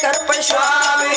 கருப்ப சுவாமி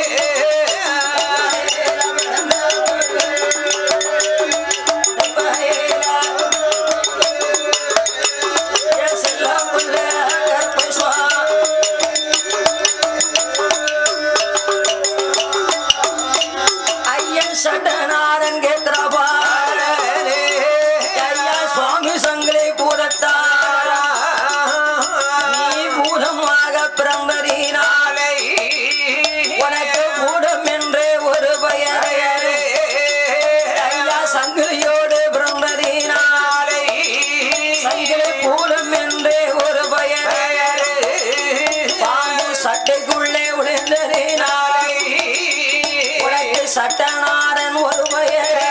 சட்டநாதன் கேத்திரபாரே ஐயா சுவாமி சங்கிலி பூரத்தாரா நீ பூதமாக பிறந்ததினாலே உனக்கு பூதம் என்றே ஒரு பயனே ஐயா சங்கிலியோடு பிறந்ததினாலே சங்கிலி பூதம் என்றே ஒரு பயனே பாம்பு சட்டைக்குள்ளே விழுந்ததினாலே உனக்கு சட்டநாதன் ஒரு பயனே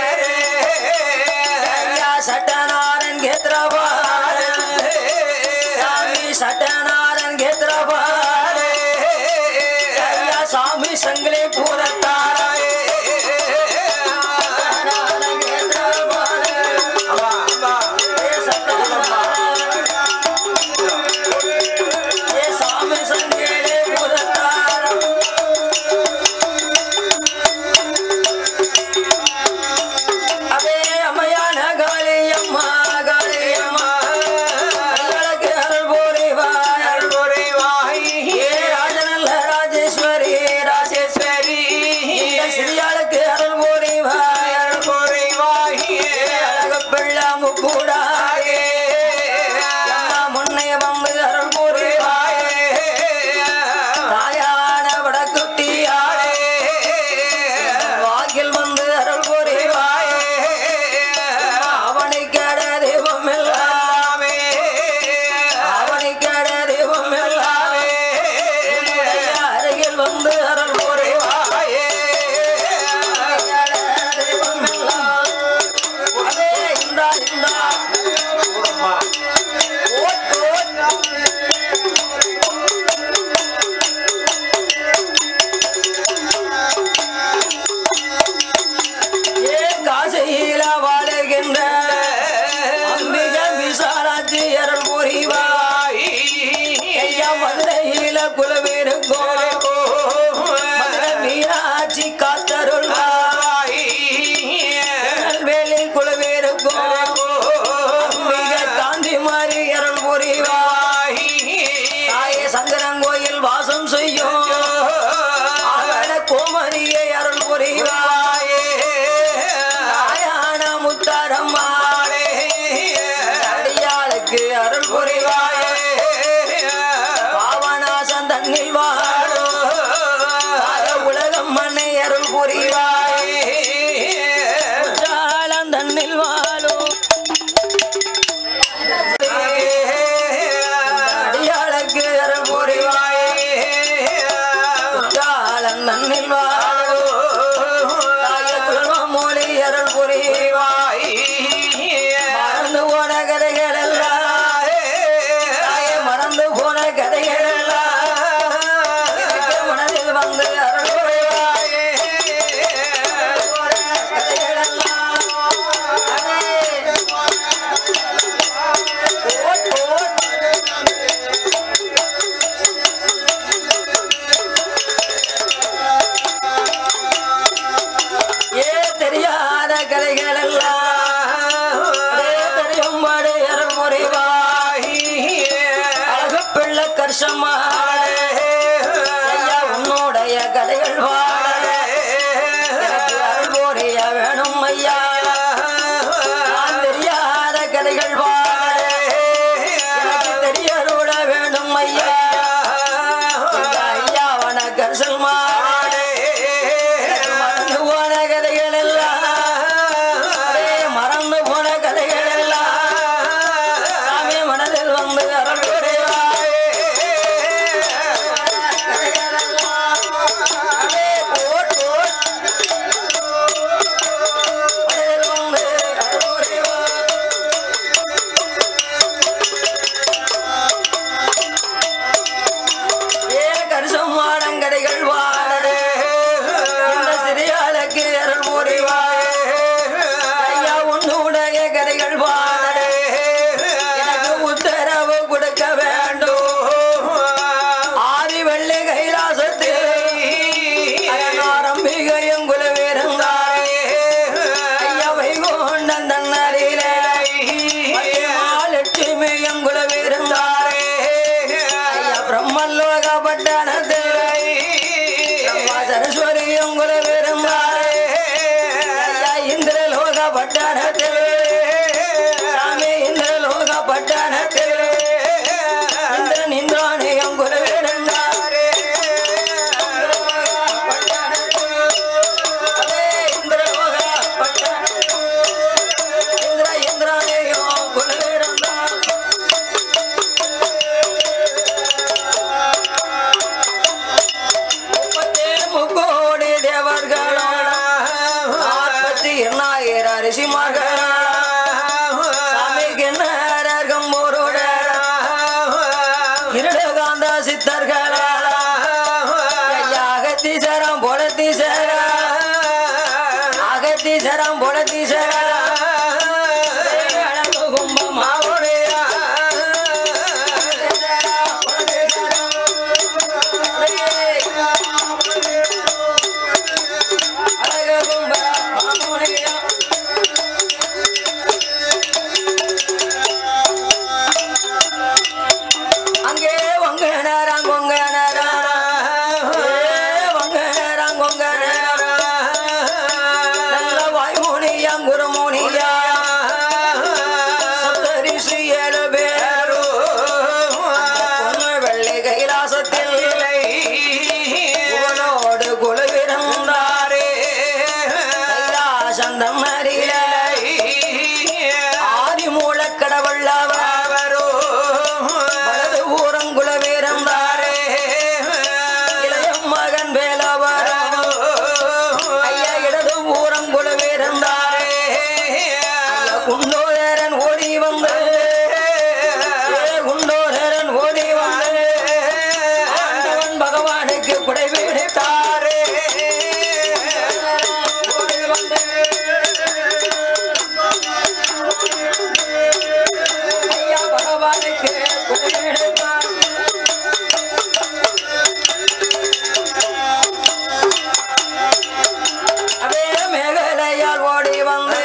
ஐயா சட்டநாதன் கேத்திரபாரன் சாமி சட்டநாதன் கேத்திரபாரே ஐயா சாமி சங்கிலி பூரத்தாரே சட்டநாதன் கேத்திரபாரே. ஏ சட்டநாதன். ஏ சாமி சங்கிலி பூரத்தாரே. அதே அம்மையான காளியம்மா காளியம்மா அருள்களுக்கு அருள் புரிவாய் அருள் புரிவாய் ஏ ராஜநல்ல ராஜேஸ்வரி ராஜேஸ்வரி இந்த சிறியாளுக்கு அருள் புரிவாய் அருள் புரிவாய் அழகு பிள்ளை முக்கூடாயே அம்மா முன்னே வந்து அருள் புரிவாய் தாயான வடக்குட்டியாளே வாக்கில் வந்து அருள் புரிவாயே அவனை கட தெய்வம் எல்லாமே அவனை கட தெய்வம் எல்லாமே உன்னுடைய அருகில் வந்து அருள் புரிவாயே தெய்வம் எல்லாம் அதே இந்தா இந்தா ஓட் ஓட் ஏ காசையில வாழுகின்ற அம்பிக விசாலாட்சி அருள் புரிவாய் ஐயா மதுரையில குலவிருக்கும் மதுரை மீனாட்சி காத்தருள்வாய் வேலில் குலவிருக்கும் அம்பிக காந்தி மாறி அருள் புரிவாய் தாயே சங்கரங்கோயில் வாசம் செய்யும் அவன கோமரியை அருள் புரிவாயே நாயான முத்தாரம்மாளே அடியாளுக்கு அருள் புரிவாயே பாவநாசம் தன்னில் வாழும் தாய உலகம் மண்ணை அருள் புரிவாயே உற்றாலம் தன்னில் வாழும் அடியாளுக்கு அருள் புரிவாயே காலம் நன்னில் வாழும் தாய குலமம் மொழி அருள் புரிவாய் மறந்து போன கதைகள் எல்லாம் தாயே மறந்து போன கதைகள் எல்லாம் எனக்கு மனதில் வந்து அருள் புரிவாயே கதைகள் எல்லாம் அடே. Vote, vote. ஏ தெரியாத கதைகள் எல்லாம் அதே தெரியும்படி அருள் புரிவாய் அழகு பிள்ளை கர்ஷமாடே ஐயா உன்னுடைய கதைகள் வாழ எனக்கு அருள் புரிய வேணும் ஐயா நான் தெரியாத கதைகள் வாழ எனக்கு தெரியருள வேணும் ஐயா இந்த ஐயாவன கர்சல் மாடே எனக்கு மறந்து போன கதைகள் எல்லாம் அடே, மறந்து போன கதைகள் எல்லாம் சாமி மனதில் வந்து அருள் புரிவாயே பட்டணத்தில் சாமி இந்த லோக பட்டணத்தில் இந்திரன் இந்திராணி அங்குலவே நின்றாரே அதே இந்திரலோக பட்டணத்தில் இந்திர இந்திராணியும் குலவே நின்றார் முப்பத்தே முக்கோடி தேவர்களோட நாற்பத்தி எண்ணாயிரம் ரிஷிமார்களோட சாமிக்கு நேரகம் ஒருட இருடகாந்த சித்தர்களால அகத்தீசரம் பொலத்தீசர அகத்தீசரம் பொலத்தீசர கும்பமாவுடையா அங்கே வங்க நேரம் கொங்க நேரம் வங்க நேரம் கொங்க நேரம் நல்ல வாய்மொழியாம் குருமொழியா சப்தரிஷி ஏழு பேரு பொண்ணு வெள்ளை கைலாசத்தில் உவனோடு குழுவிருந்தாரே கைலாசந்தம் அருகில ஆதி மூலக்கடவுள் அவரோ வலது ஊரங்குலவிருந்தாரே இளைய மகன் வேலவரோ ஐயா இடது ஊரங்குலவிருந்தாரே குண்டோதரன் ஓடி வந்து குண்டோதரன் ஓடி வந்து ஆண்டவன் பகவானுக்கு குடை விடுத்தாரே ஓடி வந்து ஐயா பகவானுக்கு குடை விடுத்தார் அதே மேகலையால் ஓடி வந்து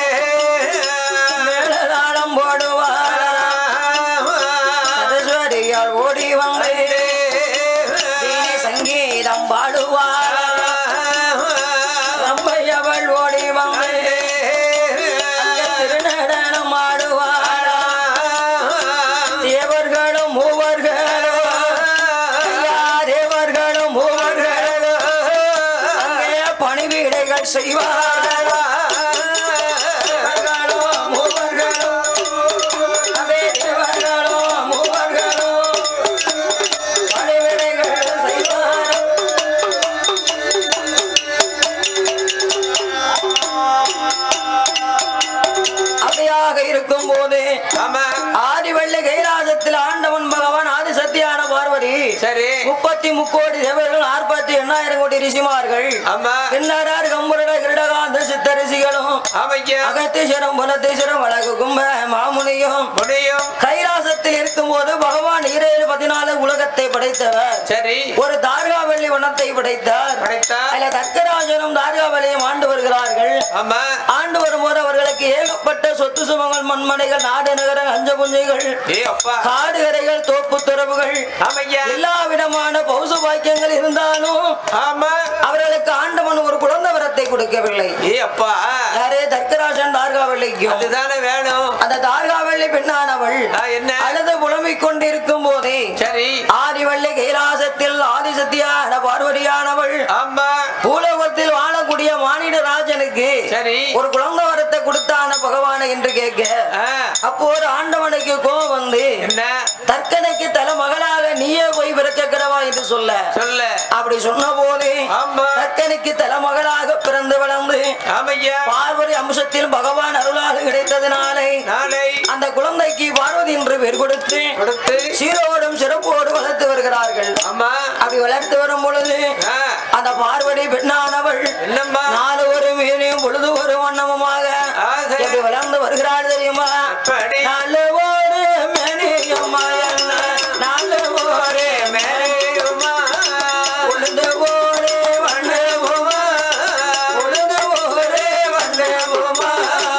மேலதாளம் போடுவார் சரஸ்வதியால் ஓடி வந்து வீணை சங்கீதம் பாடுவார் ரம்மையவள் ஓடி வந்து அங்கே திருநடனம் ஆடுவார் தேவர்களும் மூவர்களும் ஐயா தேவர்களும் மூவர்களும் அங்கே பணிவீடைகள் செய்வார்கள் தேவர்களும் மூவர்களும் அதே தேவர்களும் மூவர்களும் பணிவிடைகள் செய்வார்கள் அப்படியாக இருக்கும் போது ஆமா ஆதிவள்ளி கைலாசத்தில் ஆண்டவன் பகவான் ஆதி சத்தியான பார்வதி சரி முப்பத்தி முக்கோடி தேவர்கள் நாற்பத்தி எண்ணாயிரம் கோடி ரிஷிமார்கள் ஆமா கிண்ணறார் கம்புரட கிருடகாந்த சித்த ரிஷிகளும் ஆமையா அகத்தீஸ்வரம் புலத்தீஸ்வரம் வழக்கு கும்ப மாமுனியும் முடியும் கைலாசத்தில் இருக்கும் போது பகவான் ஈரேழு பதினாலு உலகத்தை படைத்தவர் சரி ஒரு தார்காவல்லி வனத்தை படைத்தார் படைத்தார் அதுல தக்கராஜனும் தார்காவல்லியும் ஆண்டு வருகிறார்கள் ஆமா ஆண்டு வரும்போது அவர்களுக்கு ஏகப்பட்ட சொத்து சுமங்கள் மண்மனைகள் நாடு நகர அஞ்ச புஞ்சைகள் ஏ அப்பா காடுகரைகள் தோப்பு துறவுகள் ஆமையா எல்லா விதமான பௌச பாக்கியங்கள் இருந்தாலும் ஆமா அவர்களுக்கு ஆண்டவன் ஒரு குழந்தை வரத்தை கொடுக்கவில்லை ஏ அப்பா யாரே தர்க்கராஜன் தார்காவல்லிக்கும் அதுதானே வேணும் அந்த தார்காவல்லி பெண்ணானவள் ஆ, என்ன அழுது புலம்பிக் கொண்டிருக்கும் போதே சரி ஆதிவள்ளி கைலாசத்தில் ஆதிசத்தியான பார்வதியானவள் ஆமா பூலோகத்தில் வாழக்கூடிய மானிட ராஜனுக்கு சரி ஒரு குழந்தை வரத்தை கொடுத்தான பகவானை என்று கேட்க ஆ, அப்போ ஒரு ஆண்டவனுக்கு கோபம் வந்து என்ன தற்கனைக்கு தலை மகளாக நீயே போய் பிறக்க கிடவா என்று சொல்ல சொல்ல அப்படி சொன்ன போது ஆமா தற்கனைக்கு தலைமகளாக பிறந்து வளர்ந்து ஆமையா பார்வதி அம்சத்தில் பகவான் அருளாக கிடைத்ததினாலே நாளை அந்த குழந்தைக்கு பார்வதி என்று பெயர் கொடுத்து கொடுத்து சீரோடும் சிறப்போடு வளர்த்து வருகிறார்கள் ஆமா அப்படி வளர்த்து வரும் பொழுது ஆ, அந்த பார்வதி பெண்ணானவள் என்னம்மா நாலு ஒரு மீனையும் பொழுது ஒரு வண்ணமுமாக ஆக. எப்படி வளர்ந்து வருகிறாள் தெரியுமா அப்படி. நாலு ஒரு மேனியும் என்ன நாலு ஒரு மேலையுமா, உளுந்து ஒரே வண்ணமுமா உளுந்து ஒரே வண்ணமுமா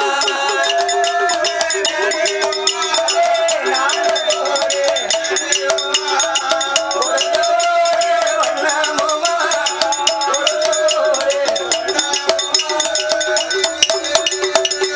உளுந்து ஒரே வண்ணமுமா உளுந்து ஒரே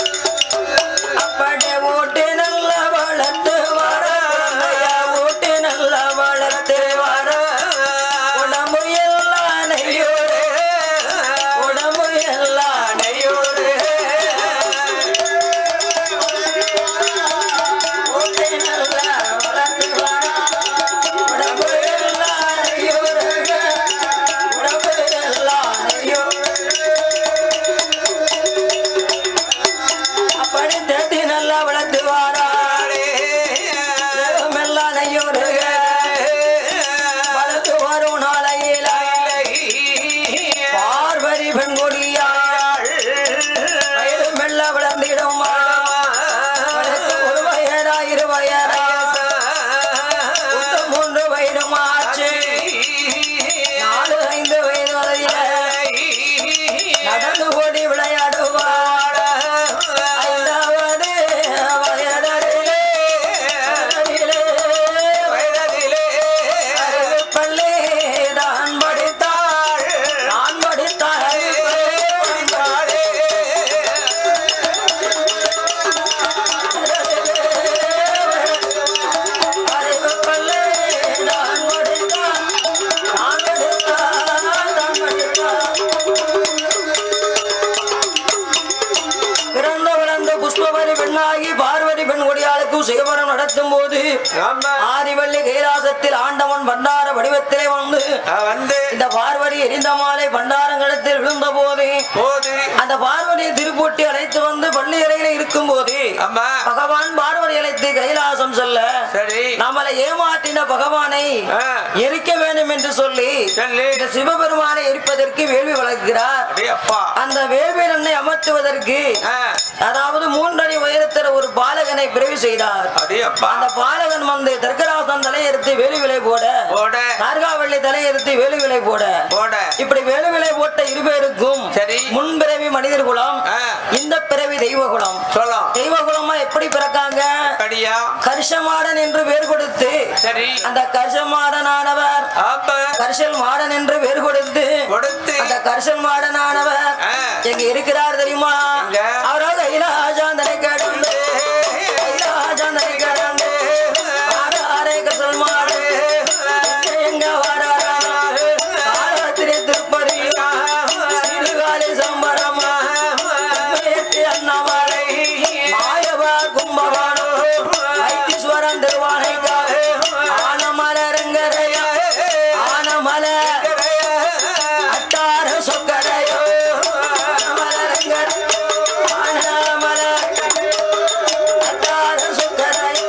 புஷ்பவரி பெண்ணாகி பார்வதி பெண் கொடியாளுக்கும் சிவபரம் நடத்தும் போது ஆமா ஆதிவள்ளி கைலாசத்தில் ஆண்டவன் பண்டார வடிவத்திலே வந்து ஆ, வந்து இந்த பார்வதி எரிந்த மாலை பண்டாரங்கடத்தில் விழுந்த போது போது அந்த பார்வதியை திருப்பூட்டி அழைத்து வந்து பள்ளி அறையில இருக்கும் போது ஆமா பகவான் பார்வதி அழைத்து கைலாசம் செல்ல சரி நம்மளை ஏமாற்றின பகவானை ஆ, எரிக்க வேண்டும் என்று சொல்லி சொல்லி இந்த சிவபெருமானை எரிப்பதற்கு வேள்வி வளர்க்கிறார் அடே அப்பா அந்த வேள்வி நன்னை அமர்த்துவதற்கு ஆ, அதாவது மூன்றடி உயரத்தில் ஒரு பாலகனை பிறவி செய்தார் அடே அப்பா அந்த பாலகன் வந்து தர்கராசன் தலையெடுத்து வேலுவிலை போட போட நார்காவள்ளி தலையெடுத்து வேலுவிலை போட போட இப்படி வேலுவிலை போட்ட இருபேருக்கும் சரி. முன்பிறவி மனிதர் குலம் ஆ, இந்த பிறவி தெய்வ குலம் சொல்லும் தெய்வ குலமா எப்படி பிறக்காங்க கடியா கர்ஷமாடன் என்று பேர் கொடுத்து சரி அந்த கர்ஷமாடனானவர் ஆமா கர்ஷல் மாடன் என்று பேர் கொடுத்து கொடுத்து அந்த கர்ஷல் மாடனானவர் ஆ, எங்க இருக்கிறார் தெரியுமா எங்க? அவரோ கைலாசாந்தனை கடந்து கைலாசாந்தனை கடந்து ஆறாரே கர்ஷல் மாடு எங்க வாராரு காலத்திலே திருப்பதி சிறுகாலி சம்பரமா மேற்கு அண்ணாமலை மாயவா கும்பகோணம் வைத்தீஸ்வரன் திருவானைக்காக ஆனமலரங்கரையா ஆனமல அட்டார சொக்கரையோ ஆனமலரங்கர ஆனமல அட்டார சொக்கரையோ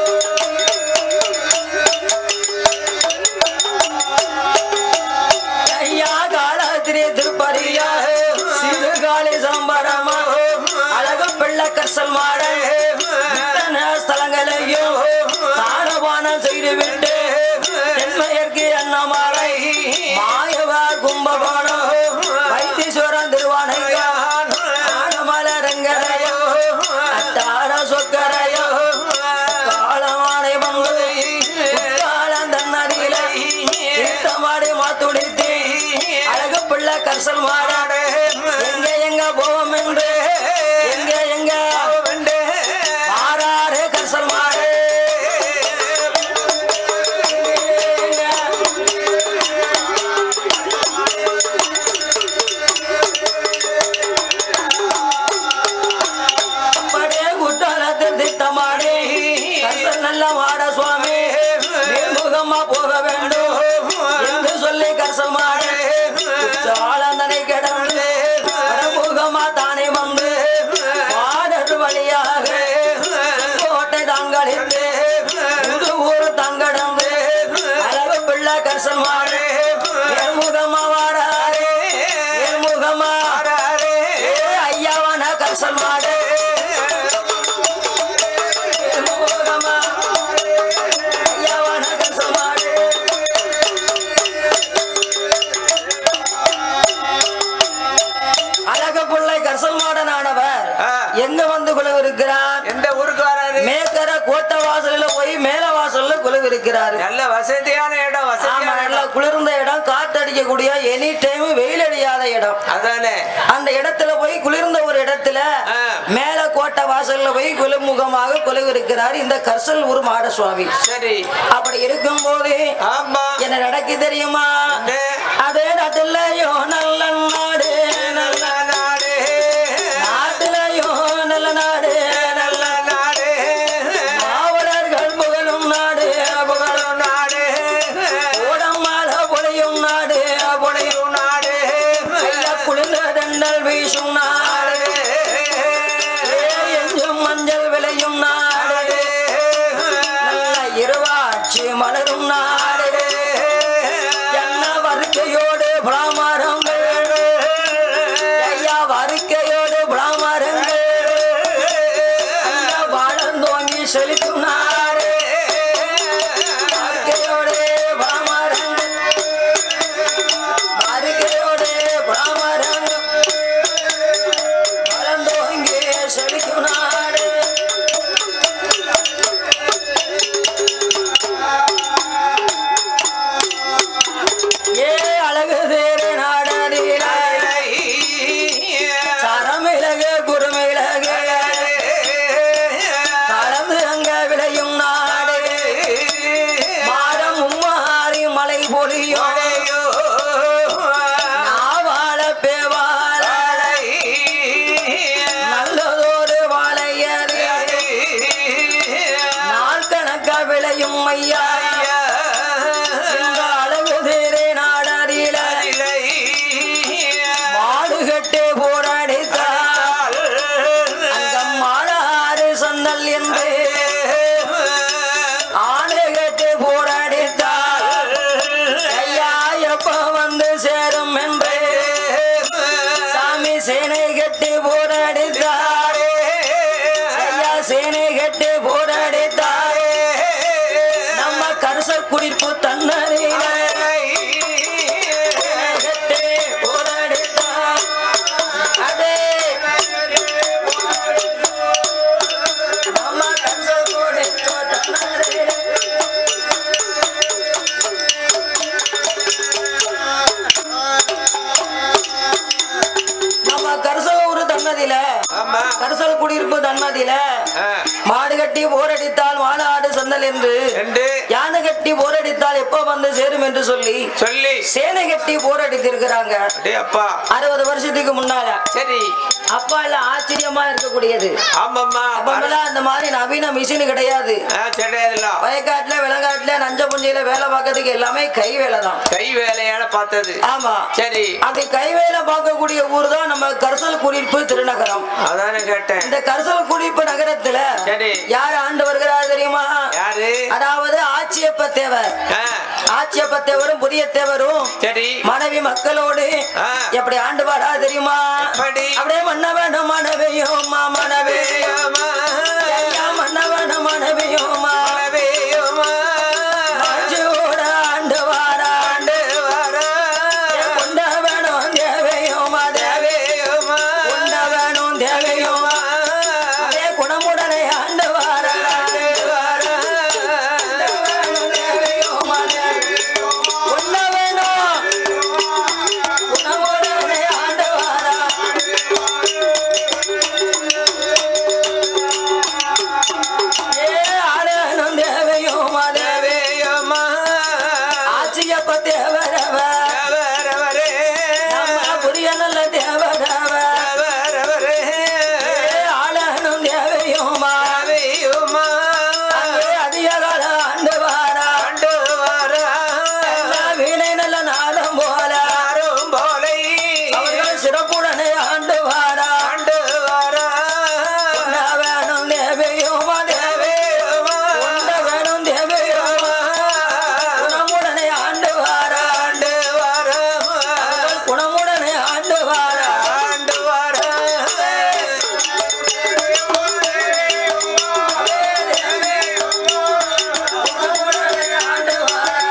ஐயா காலத்திலே திருப்பதியா சிறுகாலி சம்பரமா அழகு பிள்ளை கசல் மாட இத்தனை ஸ்தலங்களையும் தானபானம் செய்துவிட்டு தென்மையற்கு அண்ணமாலை மாயவா கும்பகோணம் வைத்தீஸ்வரன் திருவானைக்கா ஆனமலரங்கரையோ அட்டார சொக்கரையோ காலமானை வந்து காலம் தன்னடியிலை மாடி மாத்துடித்து அழகு பிள்ளை கர்சல் மாடாட எங்க எங்க போவோம் என்று எங்க எங்க மாறாடு கர்சல் மாடு அப்படியே குற்றாலத்தில் திட்டமாடி கர்சல் நல்ல மாட சுவாமி நேர்முகமா போக வேண்டும் என்று சொல்லி கர்சல் மாடு குற்றாலந்தனை கிடந்து வடமுகமா தானே வந்து பாடல் வழியாக கோட்டை தாங்களித்து புது ஊர் தங்கடந்து அழகு பிள்ளை கர்சல் மாடு நேர்முகமா வாராரே நேர்முகமா ஏ ஐயாவான கர்சல் மாடு நேர்முகமா ஐயாவான கர்சல் மாடு அழகு பிள்ளை கர்சல் மாடனானவர் ஆ. எங்க வந்து குலவு இருக்கிறார் எந்த ஊருக்கு வராரு மேக்கர கோட்டை வாசல்ல போய் மேல வாசல்ல குலவு இருக்கிறார் நல்ல வசதியான இடம் ஆமா வசதியான நல்ல இடம் குளிர்ந்த இடம் காத்தடிக்கக்கூடிய எனி டைம் வெயில் அடியாத இடம் அதானே அந்த இடத்துல போய் குளிர்ந்த ஒரு இடத்துல ஆ. மேல கோட்டை வாசல்ல போய் குலமுகமாக குலவு இருக்கிறார் இந்த கர்சல் ஒரு மாட சுவாமி சரி அப்படி இருக்கும் போது ஆமா என்ன நடக்கு தெரியுமா என்ன? அதே நாட்டுலயோ நல்ல நாடு நல்ல நல்ல நாடு நாட்டுலயோ நல்ல நாடு நல்ல நாடு மாவலர்கள் புகழும் நாடு புகழும் நாடு ஓடம்மால பொழியும் நாடு பொழியும் நாடு ஐயா குளிர்ந்த தண்டல் வீசும் நாடு எங்கும் மஞ்சள் விளையும் நாடு நல்ல இருவாட்சி மலரும் நாடு என்ன வருக்கையோடு பிராமரங்கள் ஐயா வருக்கையோடு பிராமரங்கள் அந்த வாழந்தோங்கி செலுத்தும் நாடு வருக்கையோடு பிராமரங்கள் வருக்கையோடு பிராமரங்கள் வளர்ந்தோங்கி செலுத்தும் நாடு ஏ அழகு தேரு நாடனில சரமிளகு குறுமிளகு கலந்து அங்க விளை கரசல் குடியிருப்பு தன்மதியில ஆ, மாடு கட்டி போரடித்தால் மாநாடு சந்தல் என்று ரெண்டு யானை கட்டி போரடித்தால் எப்போ வந்து சேரும் என்று சொல்லி சொல்லி சேனை கட்டி போரடித்திருக்கிறாங்க அடே அப்பா அறுபது வருஷத்துக்கு முன்னால சரி அப்பா எல்லாம் ஆச்சரியமா இருக்கக்கூடியது ஆமாம்மா அப்பமெல்லாம் அந்த மாதிரி நவீன மிஷின் கிடையாது ஆ, கிடையாதுல்ல வயக்காட்டுல விலங்காட்டுல நஞ்ச புஞ்சியில வேலை பார்க்கறதுக்கு எல்லாமே கை வேலை தான் கை வேலையான பார்த்தது ஆமா சரி அப்படி கை வேலை பார்க்கக்கூடிய ஊர் தான் நம்ம கரிசல் குடியிருப்பு திருநகரம் அதானே கேட்டேன் இந்த கரிசல் குடியிருப்பு நகரத்துல சரி. யார் ஆண்டு வருகிறார் தெரியுமா யாரு அதாவது ஆட்சியப்ப தேவர் ஆ, ஆட்சியப்ப தேவரும் புதிய தேவரும் சரி மனைவி மக்களோடு ஆ. எப்படி ஆண்டு வாடா தெரியுமா எப்படி? அப்படியே மன்னவனும் மனைவியுமா மனைவியுமா ஐயா, மன்னவனும் மனைவியுமா மஞ்சோட ஆண்டு வாரா ஆண்டு வாரா. கொண்டவனும் தேவையுமா தேவை கொண்டவனும் தேவையுமா அதே குணமுடனே ஆண்டு வாரா கொண்டவனும் தேவையுமா தேவை. கொண்டவனும் குணமுடனே ஆண்டு வாரா ஏ ஆடனும் தேவையுமா தேவை ஆட்சியப்ப தேவரவ நம்ம புரிய நல்ல தேவரவ ஏ ஆடனும் தேவையுமா அங்கே அதிக கால ஆண்டு வாரா எல்லா வீணை நல்ல நாடும் போல அவர்கள் சிறப்புடனே ஆண்டு வாரா உண்ண வேணும் தேவையுமா தேவை உண்ண வேணும் தேவையுமா குணமுடனே ஆண்டு வாரா அவர்கள் குணமுடனே ஆண்டு வாரா குணமுடனே ஆண்டு வாரா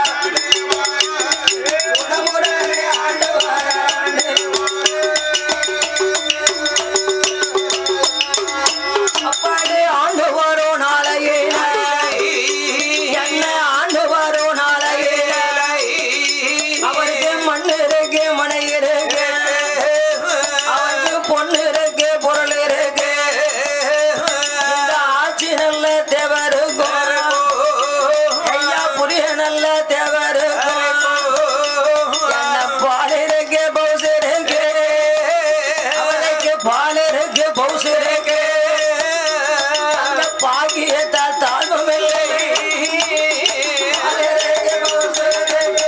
குணமுடனே ஆண்டு வாரா அப்பாடி ஆண்டு வரும் நாளையே என்ன ஆண்டு வரும் நாளையே அவருக்கு மண் இருக்கு மனை இருக்கு அவருக்கு பொண்ணு இருக்கு பொருள் இருக்கு இந்த ஆட்சி நல்ல தேவருக்கும் ஐயா புரிய நல்ல தேவருக்கும் என்ன பால் இருக்கு பவுஸ் இருக்கு அவருக்கு பால் இருக்கு பவுஸ் இருக்கு அந்த பாக்கியத்தால் தாழ்வும் இல்லை பால் இருக்கு, பவுஸ் இருக்கு.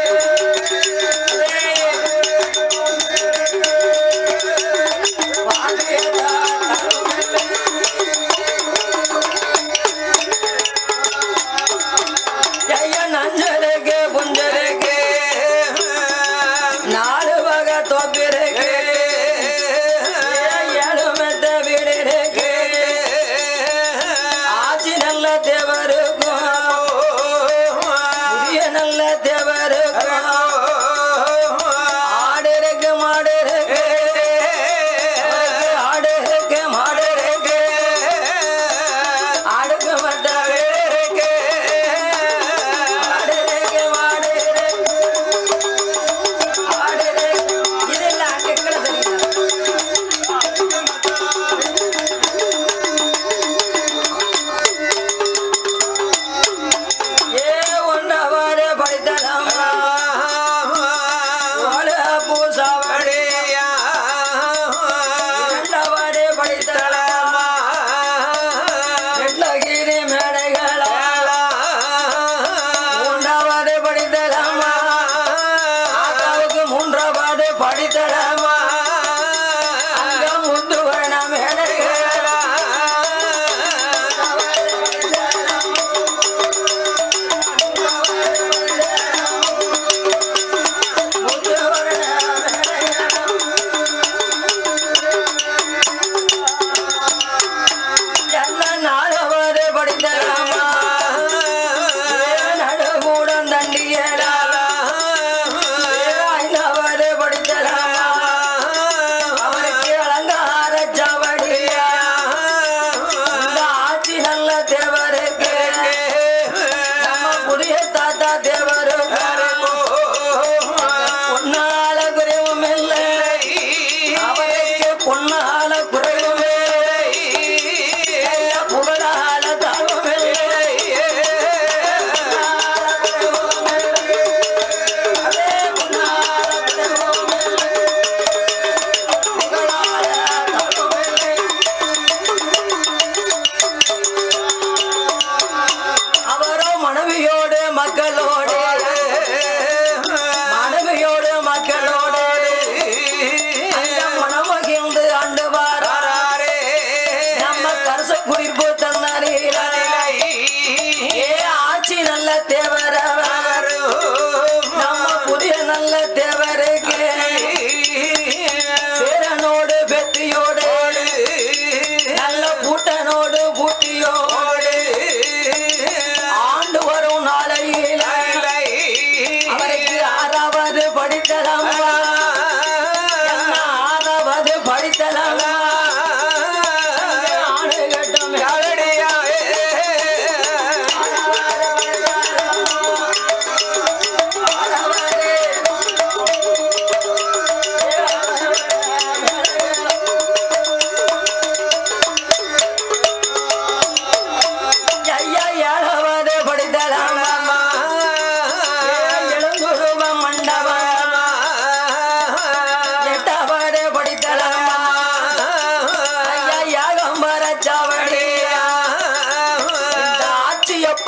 பாக்கியத்தால் தாழ்வும் இல்லை. ஐயா நஞ்சருக்கு புஞ்சருக்கு நாலு வகை தோப்பிருக்கு ஏழு மெத்த வீடு இருக்கு ஆட்சி நல்ல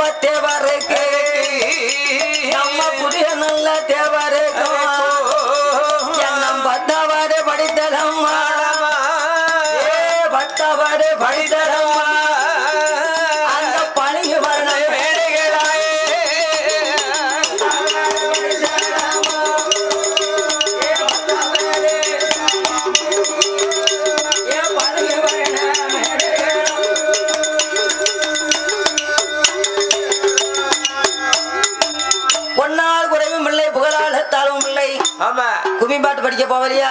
தேவருக்கு நம்ம புதிய நல்ல தேவருக்கு எண்ணம் பத்தவாறு படித்தலம்மா ஏ பத்தவாறு படித்தலம்மா அந்த பணிக்கு வரணும் பொன்னால் குறைவும் இல்லை புகழால் தாழ்வும் இல்லை ஆமா கும்மி பாட்டு படிக்க போவலையா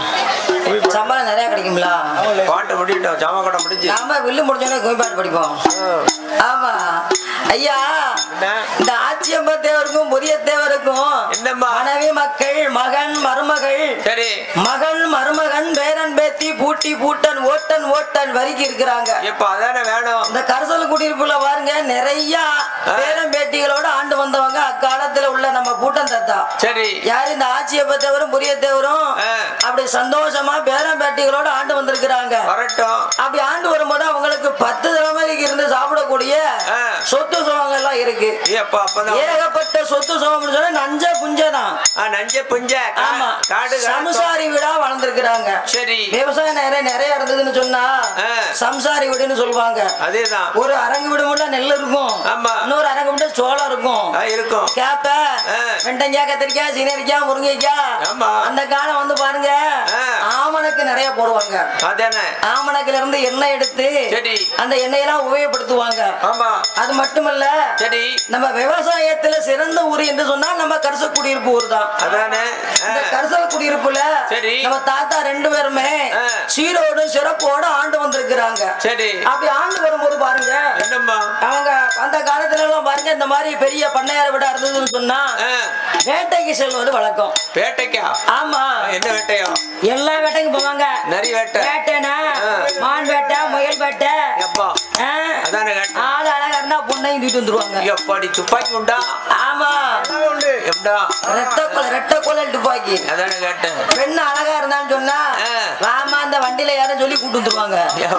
சம்பளம் நிறைய கிடைக்கும்ல பாட்டு முடிட்டோம் ஜாமா கூட முடிஞ்சு நாம வில்லு முடிஞ்சோடனே கும்மி பாட்டு படிப்போம் ஆமா ஐயா என்ன? இந்த ஆட்சியம்ப தேவருக்கும் புதிய தேவருக்கும் என்னம்மா? மனைவி மக்கள் மகன் மருமகள் சரி மகள் மருமகன் பேரன் பேத்தி பூட்டி பூட்டன் ஓட்டன் ஓட்டன் வரிக்கு இருக்கிறாங்க இப்ப அதானே வேணும் இந்த கரசல் குடியிருப்புல பாருங்க நிறைய பேரன் பேட்டிகளோட ஆண்டு வந்தவங்க அக்காலத்துல உள்ள நம்ம பூட்டன் தத்தா சரி யாரு இந்த ஆட்சியை பத்தவரும் புரிய தேவரும் ஆ. அப்படி சந்தோஷமா பேரன் பேட்டிகளோட ஆண்டு வந்திருக்கிறாங்க வரட்டும் அப்படி ஆண்டு வரும்போது அவங்களுக்கு பத்து தலைமுறைக்கு இருந்து சாப்பிடக்கூடிய ஆ. சொத்து சுகங்கள் எல்லாம் இருக்கு ஏப்பா அப்பதான் ஏகப்பட்ட சொத்து சுகம்னு சொன்னா நஞ்ச புஞ்சதான் ஆ, நஞ்ச புஞ்ச கா- ஆமா காடு காடு. சம்சாரி வீடா வளர்ந்துருக்கிறாங்க சரி விவசாயம் நிறைய நிறைய இருந்ததுன்னு சொன்னா ஆ. சம்சாரி வீடுன்னு சொல்லுவாங்க அதேதான் ஒரு அரங்கு வீடு மட்டும் நெல் இருக்கும் ஆமா. இன்னொரு அரங்கு மட்டும் சோளம் இருக்கும் ஆ, இருக்கும் கேப்ப ஆ. வெண்டைக்காய் கத்திரிக்காய் சீனரிக்காய் முருங்கைக்காய் ஆமா. அந்த காலம் வந்து பாருங்க ஆ. ஆமணக்கு நிறைய போடுவாங்க அதானே ஆமணக்குல இருந்து எண்ணெய் எடுத்து சரி. அந்த எண்ணெயெல்லாம் உபயோகப்படுத்துவாங்க ஆமா அது மட்டுமல்ல சரி நம்ம விவசாயத்துல சிறந்த ஊர் என்று சொன்னா நம்ம கரிச குடியிருப்பு ஊர் தான் அதானே ஆ, இந்த கரிசல் குடியிருப்புல சரி. நம்ம தாத்தா ரெண்டு பேருமே ஆ. சீரோடு சிறப்போடு ஆண்டு வந்திருக்கிறாங்க சரி அப்படி ஆண்டு வரும்போது பாருங்க என்னம்மா அவங்க அந்த காலத்துல எல்லாம் பாருங்க இந்த மாதிரி பெரிய பண்ணையார விட இருந்ததுன்னு சொன்னா ஆ, வேட்டைக்கு செல்வது வழக்கம் வேட்டைக்கா ஆமா ஆ, என்ன வேட்டையோ எல்லா வேட்டைக்கும் போவாங்க நரி வேட்டை வேட்டைனா ஆ. மான் வேட்டை முயல் வேட்டை எப்பா ஆ. அதானே வேட்டை ஆள் அழகா இருந்தா பொண்ணையும் தூக்கிட்டு வந்துருவாங்க எப்பாடி துப்பாக்கி உண்டா ஆமா எப்படா ரெட்ட கொலை ரெட்ட கொலை துப்பாக்கி அதானே கேட்டேன் பெண்ணு அழகா இருந்தான்னு சொன்னா ஆ. வாமா அந்த வண்டியில யாரும் சொல்லி கூட்டு வந்துருவாங்க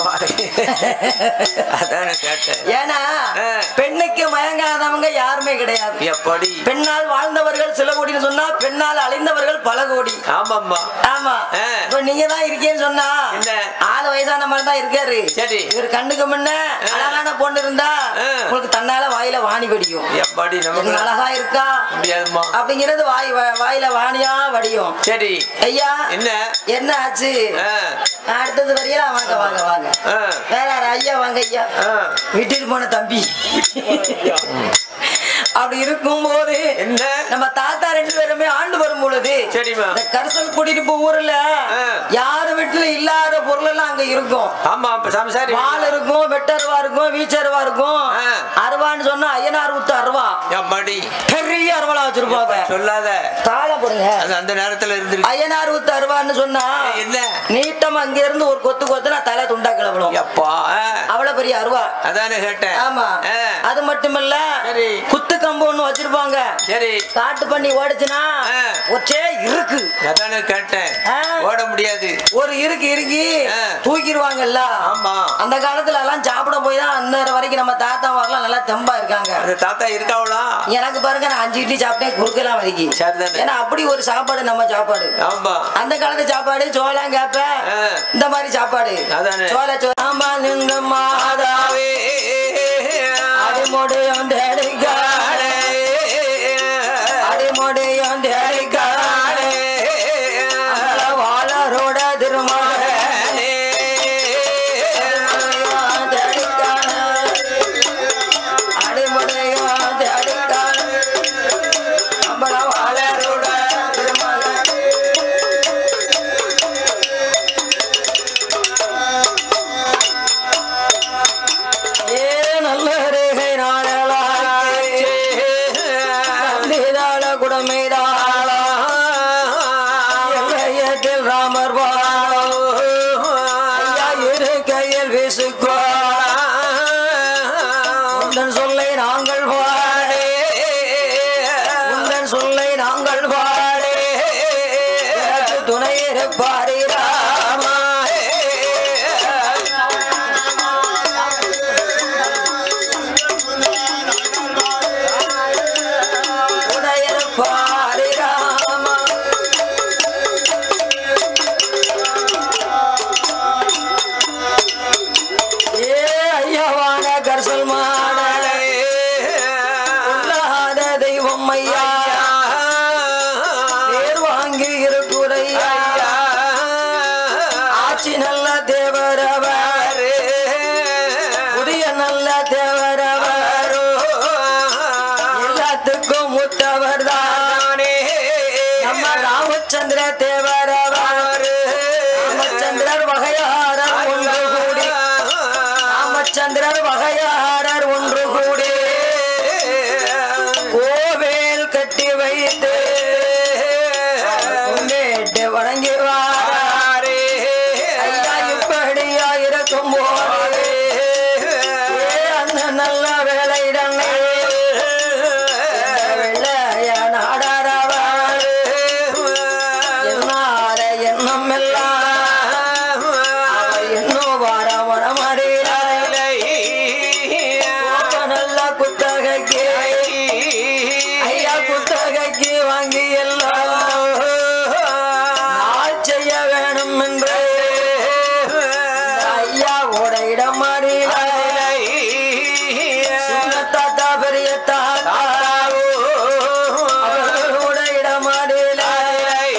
அதானே கேட்டேன் ஏன்னா ஆ. பெண்ணுக்கு மயங்காதவங்க யாருமே கிடையாது எப்படி பெண்ணால் வாழ்ந்தவர்கள் சில கோடின்னு சொன்னா பெண்ணால் அழிந்தவர்கள் பல கோடி ஆமாம்மா ஆமா ஆ. இப்ப நீங்க தான் இருக்கேன்னு சொன்னா என்ன? ஆளு வயசான மாதிரி தான் இருக்காரு சரி. இவர் கண்ணுக்கு முன்ன அழகான பொண்ணு இருந்தா ஆ. உங்களுக்கு தன்னால வாயில வாணி படிக்கும் எப்படி என்ன நமக்கு அழகா இருக்கா முடியாதுமா அப்படிங்கிறது வாய் வ- வாயில வாணியா வடியும் சரி ஐயா என்ன என்ன ஆச்சு ஆ, அடுத்தது வரையில வாங்க வாங்க வாங்க ஆ, வேற யாரு? ஐயா வாங்க ஐயா ஆ. விட்டுட்டு போன தம்பி அப்படி இருக்கும் போது என்ன நம்ம தாத்தா ரெண்டு பேருமே ஆண்டு வரும் பொழுது சரிம்மா இந்த கரிசல் குடியிருப்பு ஊர்ல ஆ. யாரு வீட்டுல இல்லாத பொருள் எல்லாம் அங்க இருக்கும் ஆமா இப்ப சம்சாரி வால் இருக்கும் வெட்டருவா இருக்கும் வீச்சருவா இருக்கும் ஆ. அருவான்னு சொன்னா ஐயனார் ஊத்து அருவா எப்படி பெரிய அருவாளா வச்சிருப்பாங்க சொல்லாத தாளை போடுங்க அது அந்த நேரத்துல இருந்துருக்கு ஐயனார் ஊத்து அருவான்னு சொன்னா என்ன நீட்டமா அங்க இருந்து ஒரு கொத்து கொத்து நான் தலை துண்டா கிளம்பணும் எப்பா ஆ, அவ்வளவு பெரிய அருவா அதானே கேட்டேன் ஆமா ஆ, அது மட்டுமல்ல சரி. குத்து கம்பு ஒண்ணு வச்சிருப்பாங்க சரி காட்டு பண்ணி ஓடுச்சுன்னா ஆ. ஒற்றே இருக்கு அதானே கேட்டேன் ஆ. ஓட முடியாது ஒரு இருக்கு இருக்கு ஆ. தூக்கிடுவாங்கல்ல ஆமா அந்த காலத்துல எல்லாம் சாப்பிட போய் தான் அந்த வரைக்கும் நம்ம தாத்தா வரலாம் நல்லா தெம்பா இருக்காங்க அந்த தாத்தா இருக்காவளா எனக்கு பாருங்க நான் அஞ்சு இட்லி சாப்பிட்டேன் குறுக்கெல்லாம் வரைக்கும் சரிதானே. ஏன்னா அப்படி ஒரு சாப்பாடு நம்ம சாப்பாடு ஆமா அந்த காலத்து சாப்பாடு சோளம் கேப்ப ஆ. இந்த மாதிரி சாப்பாடு அதானே. சோள சோளமா நின்று மாதாவே அடிமொடியும் தேடிக்காடே அடிமொடியும் தேடிக்காடே வாழரோட திருமாடே அடிமொழியும் தேடிக்காடே நம்மள வாழரோட திருமகன் நல்ல தேவரவர் எல்லாத்துக்கும் முத்தவர் தான் நம்ம ராமச்சந்திர தேவரவர் ராமச்சந்திரர் வகையாரர் ஒன்று கூடி ராமச்சந்திரர் வகையாரர் ஒன்று கூடி கோவேல் கட்டி வைத்து கும்பிட்டு வணங்கி வார் ஐயா இப்படியா இருக்கும் போது ஏ அந்த நல்ல வேலையிடம் வெள்ளைய நாடாரவர் என்னார எண்ணம் எல்லாம் அவர் இன்னும் வார மனமறியார் நல்ல குத்தகைக்கு ஐயா குத்தகைக்கு வாங்கி எல்லாம் நாள் செய்ய வேணும் என்று ஐயாவோட இடம் மாறினார் சின்ன தாத்தா பெரிய தாத்தா அவர்களோட இடம் மாறினார்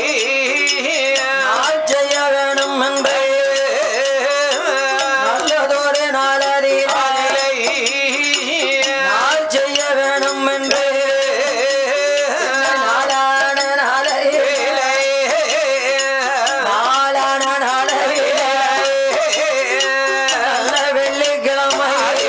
நாள் செய்ய வேணும் என்று நல்லதொரு நாளறிவார் நாள் செய்ய வேணும் என்று நாளான நாளறிவிலே நாளான நாளறிவிலே நல்ல வெள்ளிக்கிழமை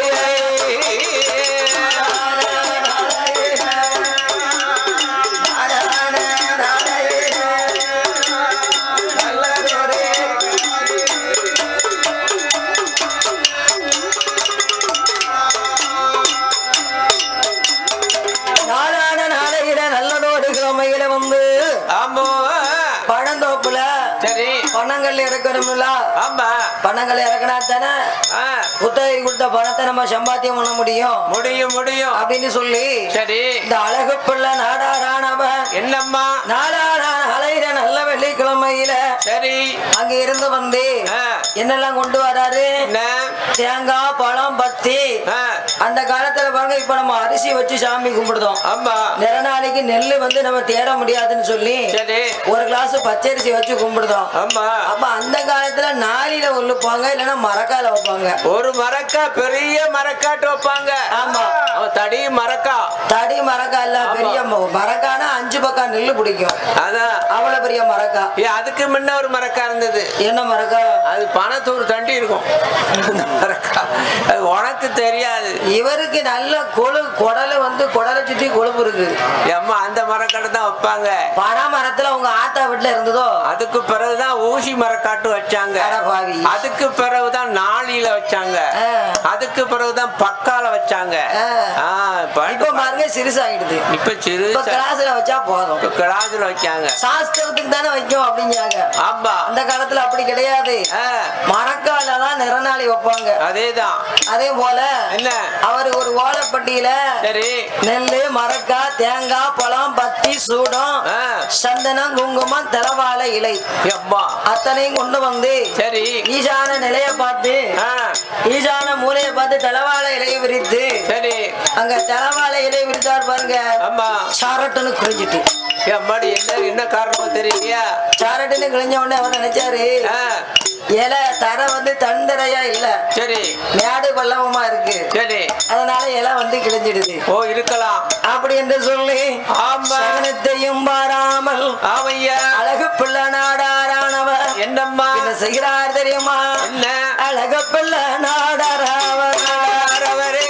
நாளான நாளையில நல்லதோடு கிழமையில வந்து ஆமா பழந்தோப்புல சரி பணங்கள் இறக்கணும்ல ஆமா பணங்கள் இறக்கினா தானே ஆ, குத்தகை கொடுத்த பணத்தை நம்ம சம்பாத்தியம் பண்ண முடியும் முடியும் முடியும் அப்படின்னு சொல்லி சரி இந்த அழகு பிள்ளை நாடாரானவன் என்னம்மா நாடாரான அலையிற நல்ல வெள்ளிக்கிழமையில சரி அங்க இருந்து வந்து ஆ, என்னெல்லாம் கொண்டு வராரு என்ன தேங்காய் பழம் பத்தி ஆ, அந்த காலத்துல பாருங்க இப்ப நம்ம அரிசி வச்சு சாமி கும்பிடுதோம் ஆமா நிறநாளைக்கு நெல்லு வந்து நம்ம தேட முடியாதுன்னு சொல்லி சரி ஒரு கிளாஸ் பச்சரிசி வச்சு கும்பிடுதோம் ஆமா அப்ப அந்த காலத்துல நாளில ஒல்லுப்பாங்க இல்லைன்னா மரக்கால வைப்பாங்க ஒரு மரக்கா பெரிய மரக்காட்டு வைப்பாங்க ஆமா. அவன் தடி மரக்கா தடி மரக்கா இல்ல பெரிய ம- மரக்கானா அஞ்சு பக்கம் நெல்லு பிடிக்கும் அதான் அவ்வளவு பெரிய மரக்கா ஏ, அதுக்கு முன்ன ஒரு மரக்கா இருந்தது என்ன மரக்கா அது பணத்தூர் தண்டி இருக்கும் அந்த மரக்கா அது உனக்கு தெரியாது இவருக்கு நல்ல கொழு குடலு வந்து குடலை சுத்தி கொழுப்பு இருக்கு அம்மா அந்த மரக்கடை தான் வைப்பாங்க பனை மரத்துல உங்க ஆத்தா வீட்டுல இருந்ததோ அதுக்கு பிறகுதான் ஊசி மரக்காட்டு வச்சாங்க அட பாவி. அதுக்கு பிறகுதான் நாளில வச்சாங்க ஆ. அதுக்கு பிறகுதான் பக்கால வச்சாங்க ஆ. ஆ, இப்ப இப்ப பாருங்க சிறுசாயிடுது இப்ப சிறு இப்ப கிளாஸ்ல வச்சா போதும் கிளாஸ்ல வச்சாங்க சாஸ்திரத்துக்கு தானே வைக்கும் அப்படிங்கிறாங்க ஆமா அந்த காலத்துல அப்படி கிடையாது ஆ, மரக்கால தான் நிறநாளி வைப்பாங்க அதேதான் அதே போல என்ன அவர் ஒரு ஓலைப்பட்டியில சரி நெல்லு மரக்காய் தேங்காய் பழம் பத்தி சூடம் ஆ. சந்தனம் குங்குமம் தலவாழை இலை அம்மா அத்தனையும் கொண்டு வந்து சரி ஈசான நிலைய பார்த்து ஆ, ஈசான மூலையை பார்த்து தலவாழை இலையை விரித்து சரி அங்க தலவாழை இலை விரித்தார் பாருங்க ஆமா சாரட்டுன்னு கிழிஞ்சிட்டு அம்மாடி என்ன என்ன காரணம் தெரியலையா சாரட்டுன்னு கிழிஞ்ச உடனே அவர் நினைச்சாரு ஆ, இலை தர வந்து தண்டரையா இல்ல சரி மேடு பள்ளவமா இருக்கு சரி அதனால இலை வந்து கிழிஞ்சிடுது ஓ இருக்கலாம் அப்படி என்று சொல்லி ஆமா சகனத்தையும் பாராமல் ஆமையா அழகு பிள்ளை நாடாரானவர் என்னம்மா என்ன செய்கிறார் தெரியுமா என்ன அழகு பிள்ளை நாடாராவர் ஆரவரே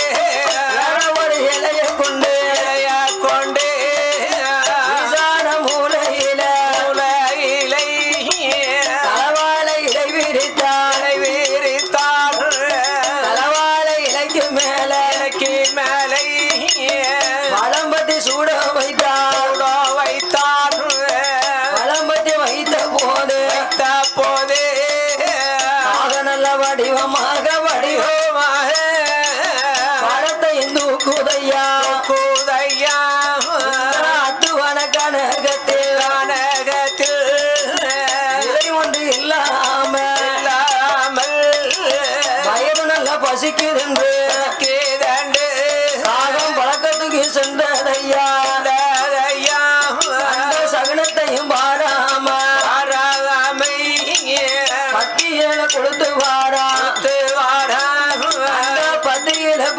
ஒரு இலையை கொண்டு இலையா கொண்டு ஈசான மூலையில உலகிலை தலவாழை இலை விரித்தார் வீரித்தார் தலவாழை இலைக்கு மேல எனக்கு மேலை பழம்பட்டி சூட வைத்தார் வைத்தார் பழம்பட்டி வைத்த போது வைத்த போதே ஆக நல்ல வடிவமாக வடிவம் பழத்தை இந்து குதையா கூதையா அத்துவன கனகத்தில் கனகத்தில் இலை ஒன்று இல்லாம இல்லாமல் வயது நல்ல பசிக்குதென்று கீதண்டு காகம் பழக்கத்துக்கு சென்றதையா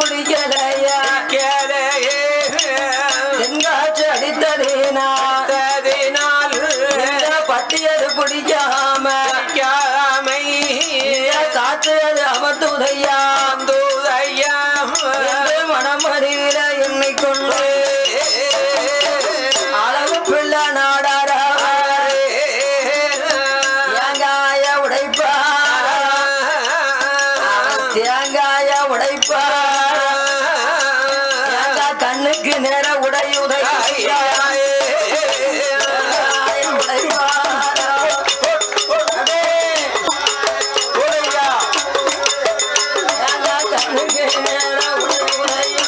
பிடிக்கலையா கேளையே தென்காட்சி அடித்ததேனா ததினால் இந்த பட்டியது பிடிக்காம காமை இந்த காற்று அது அமர்த்துதையா தூதையம் என்று மனமறிவில எண்ணிக்கொண்டு அளவு பிள்ளை நாடாரா தேங்காய உடைப்பா தேங்காய உடைப்பா தேங்காய் கண்ணுக்கு நேர உடை உதையா தேங்காய உடைப்பா அடே, தேங்காய் கண்ணுக்கு நேர உடை உதையா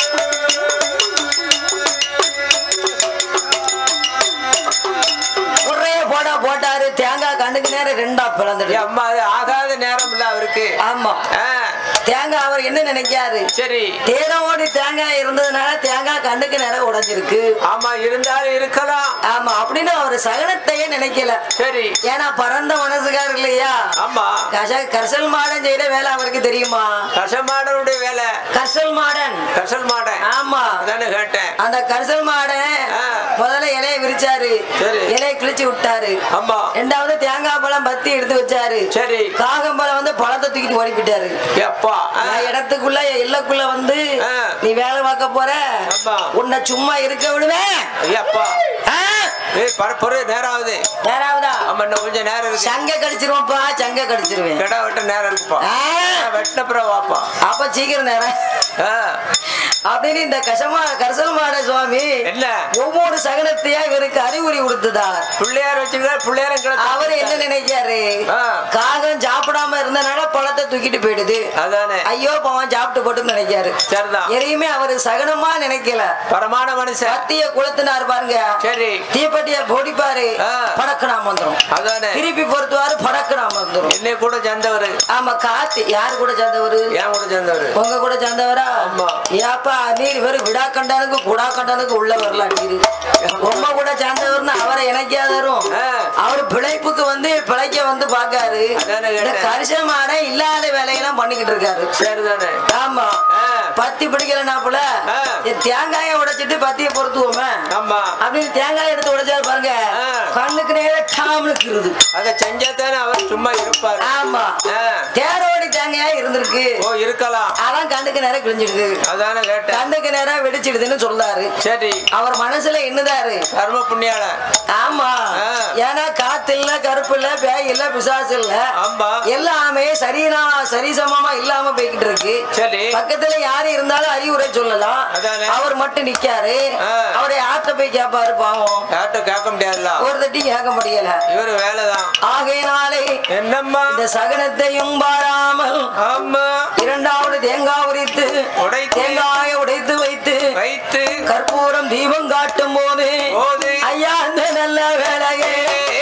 ஒரே போடா போட்டாரு தேங்காய் கண்ணுக்கு நேரம் ரெண்டா பிளந்துடு அம்மா அது ஆகாத நேரம் இல்ல அவருக்கு ஆமா ஆ, தேங்காய் அவர் என்ன நினைக்காரு சரி தேனோடி தேங்காய் இருந்ததுனால தேங்காய் கண்ணுக்கு நேரம் உடைஞ்சிருக்கு ஆமா இருந்தாலும் இருக்கலாம் ஆமா அப்படின்னு அவர் சகனத்தையே நினைக்கல சரி ஏன்னா பறந்த மனசுக்கார் இல்லையா ஆமா கச- கர்சல் மாடன் செய்யற வேலை அவருக்கு தெரியுமா கசமாடனுடைய வேலை கர்சல் மாடன் கசல் மாடன் ஆமா அதானே கேட்டேன் அந்த கரிசல் மாடன் ஆ. முதல்ல இலைய விரிச்சாரு சரி. இலைய கிழிச்சு விட்டாரு ஆமா ரெண்டாவது தேங்காய் பழம் பத்தி எடுத்து வச்சாரு சரி காகம்பழம் வந்து பழத்தை தூக்கிட்டு ஓடி போயிட்டாரு எப்பா ஆ, நான் இடத்துக்குள்ள என் இல்லக்குள்ள வந்து ஆ. நீ வேலை பார்க்க போற ஆமா. உன்னை சும்மா இருக்க விடுவேன் எப்பா ஆ? ஏய் பரப்புற நேரம் ஆகுது நேராவதா ஆமா இன்னும் கொஞ்சம் நேரம் இருக்கு சங்க கடிச்சிருவோம்ப்பா சங்க கடிச்சிருவேன் கிடா வெட்ட நேரம் இருக்குப்பா ஆ. வெட்டின பிறகு வாப்பா அப்ப சீக்கிரம் நேரம் ஆ, அப்படின்னு இந்த கசமா கரிசல் மாட சுவாமி என்ன ஒவ்வொரு சகனத்தையா இவருக்கு அறிவுரை கொடுத்துதார் பிள்ளையார் வச்சிருக்காரு பிள்ளையாரும் கிடக்கு. அவர் என்ன நினைக்காரு ஆ. காகம் சாப்பிடாம இருந்தனால பழத்தை தூக்கிட்டு போயிடுது அதானே ஐயோ பாவம் சாப்பிட்டு போட்டுன்னு நினைக்காரு சரிதான் எதையுமே அவரு சகனமா நினைக்கல பரமான மனுஷன் கத்திய குளத்தினார் பாருங்க சரி தீப்பெட்டிய போடிப்பாரு ஆ. படக்கு நாம வந்துரும் அதானே திருப்பி பொறுத்துவாரு படக்கு நாம வந்துரும் என்னை கூட சேர்ந்தவரு ஆமா காத்து யாரு கூட சேர்ந்தவரு ஏன் கூட சேர்ந்தவரு உங்க கூட சேர்ந்தவரா ஆமா. ஏப்பா நீர் வெறும் விடா கண்டானுக்கு குடா கண்டானுக்கு உள்ள வரல அடிக்குது உங்க கூட சேர்ந்தவர்னு அவரை இணைக்காதரும் ஆ. அவர் பிழைப்புக்கு வந்து பிழைக்க வந்து பாக்காரு அதானே இந்த கேட்டேன். கரிசமான இல்லாத வேலையெல்லாம் பண்ணிக்கிட்டு இருக்காரு சரிதானே ஆமா ஆ. பத்தி பிடிக்கலனாப்புல ஆ. தேங்காயை உடைச்சிட்டு பத்திய பொருத்துவோமே ஆமா அப்படின்னு தேங்காய் எடுத்து உடைச்சாரு பாருங்க ஆ. கண்ணுக்கு நேர டாம்னுக்குறது அதை செஞ்சாதானே அவர் சும்மா இருப்பாரு ஆமா ஆ. தேரோடி தேங்காயா இருந்திருக்கு ஓ இருக்கலாம் அதான் கண்ணுக்கு நேரம் கிழிஞ்சிடுது அதானே கேட்டேன் கண்ணுக்கு நேரம் வெடிச்சிடுதுன்னு சொல்றாரு சரி அவர் மனசுல என்னதாரு கர்ம புண்ணியால ஆமா ஆ. ஏன்னா காத்து இல்ல கருப்பு இல்ல பேய் இல்ல பிசாசு இல்ல ஆமா எல்லாமே சரினா சரிசமமா இல்லாம போய்கிட்டு இருக்கு சரி பக்கத்துல யாரு இருந்தாலும் அறிவுரை சொல்லலாம் அதானே. அவர் மட்டும் நிக்காரு ஆ. அவரை ஆத்த போய் கேட்பாரு பாவம் யார்கிட்ட கேட்க முடியாதுல்ல ஒரு தட்டி கேட்க முடியல இவரு வேலைதான் ஆகையினாலே என்னம்மா இந்த சகனத்தையும் பாராமல் ஆமா இரண்டாவது தேங்காய் உரித்து உடைத்து. தேங்காயை உடைத்து வைத்து வைத்து கற்பூரம் தீபம் காட்டும் போது போது ஐயா அந்த நல்ல வேலையே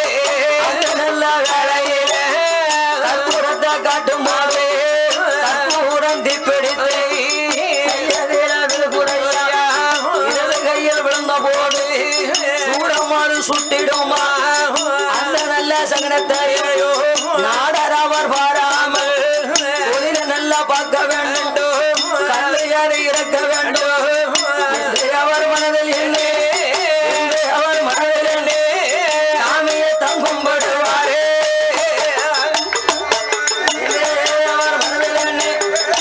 அந்த நல்ல வேலையே கற்பூரத்தை காட்டும் போது கற்பூரம் தீப்பிடித்து கையதில விழுகுறையா, இடது கையில் விழுந்த போது சூடமாறு சுட்டிடுமா அந்த நல்ல சகனத்தை நாடரவர் பாராமல் தொழில நல்லா பார்க்க வேண்டும் கல்லையாறு இறக்க வேண்டும் என்று அவர் மனதில் எண்ணி என்று அவர் மனதில் எண்ணி சாமியை தங்கும் படுவாரே என்று அவர் மனதில் எண்ணி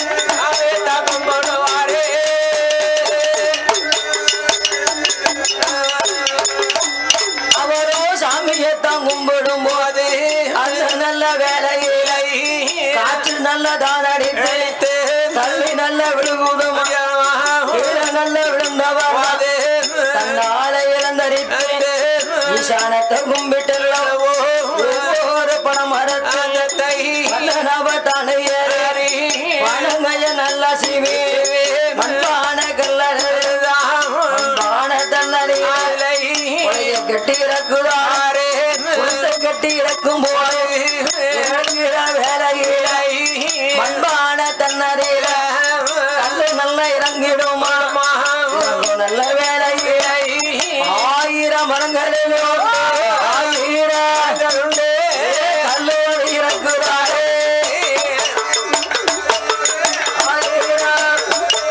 அவரோ சாமியை தான் கும்பிடும் போது அந்த நல்ல வேலையிலை காற்று நல்லதான் அடித்து தள்ளி நல்ல விழுகுதும் கீழே நல்ல விழுந்தவர் தன்னால இழந்தரித்து ஈசானத்தை கும்பிட்டுள்ளோம் ஒவ்வொரு பணம் மரத்தை தானே ஏறி வணங்கைய நல்ல சிவி மண்பான கல்லறு மண்பான தன்னறி கட்டி இறக்குவாரே கட்டி இறக்கும் போது இறங்குகிற வேலையில மண்பான தன்னறியில கல்லு நல்ல இறங்கிடுமா இறங்கு நல்ல வேலையில ஆயிரம் மரங்களிலோ ஆயிரம் கல்லோடு இறக்குறாரே ஆயிரம்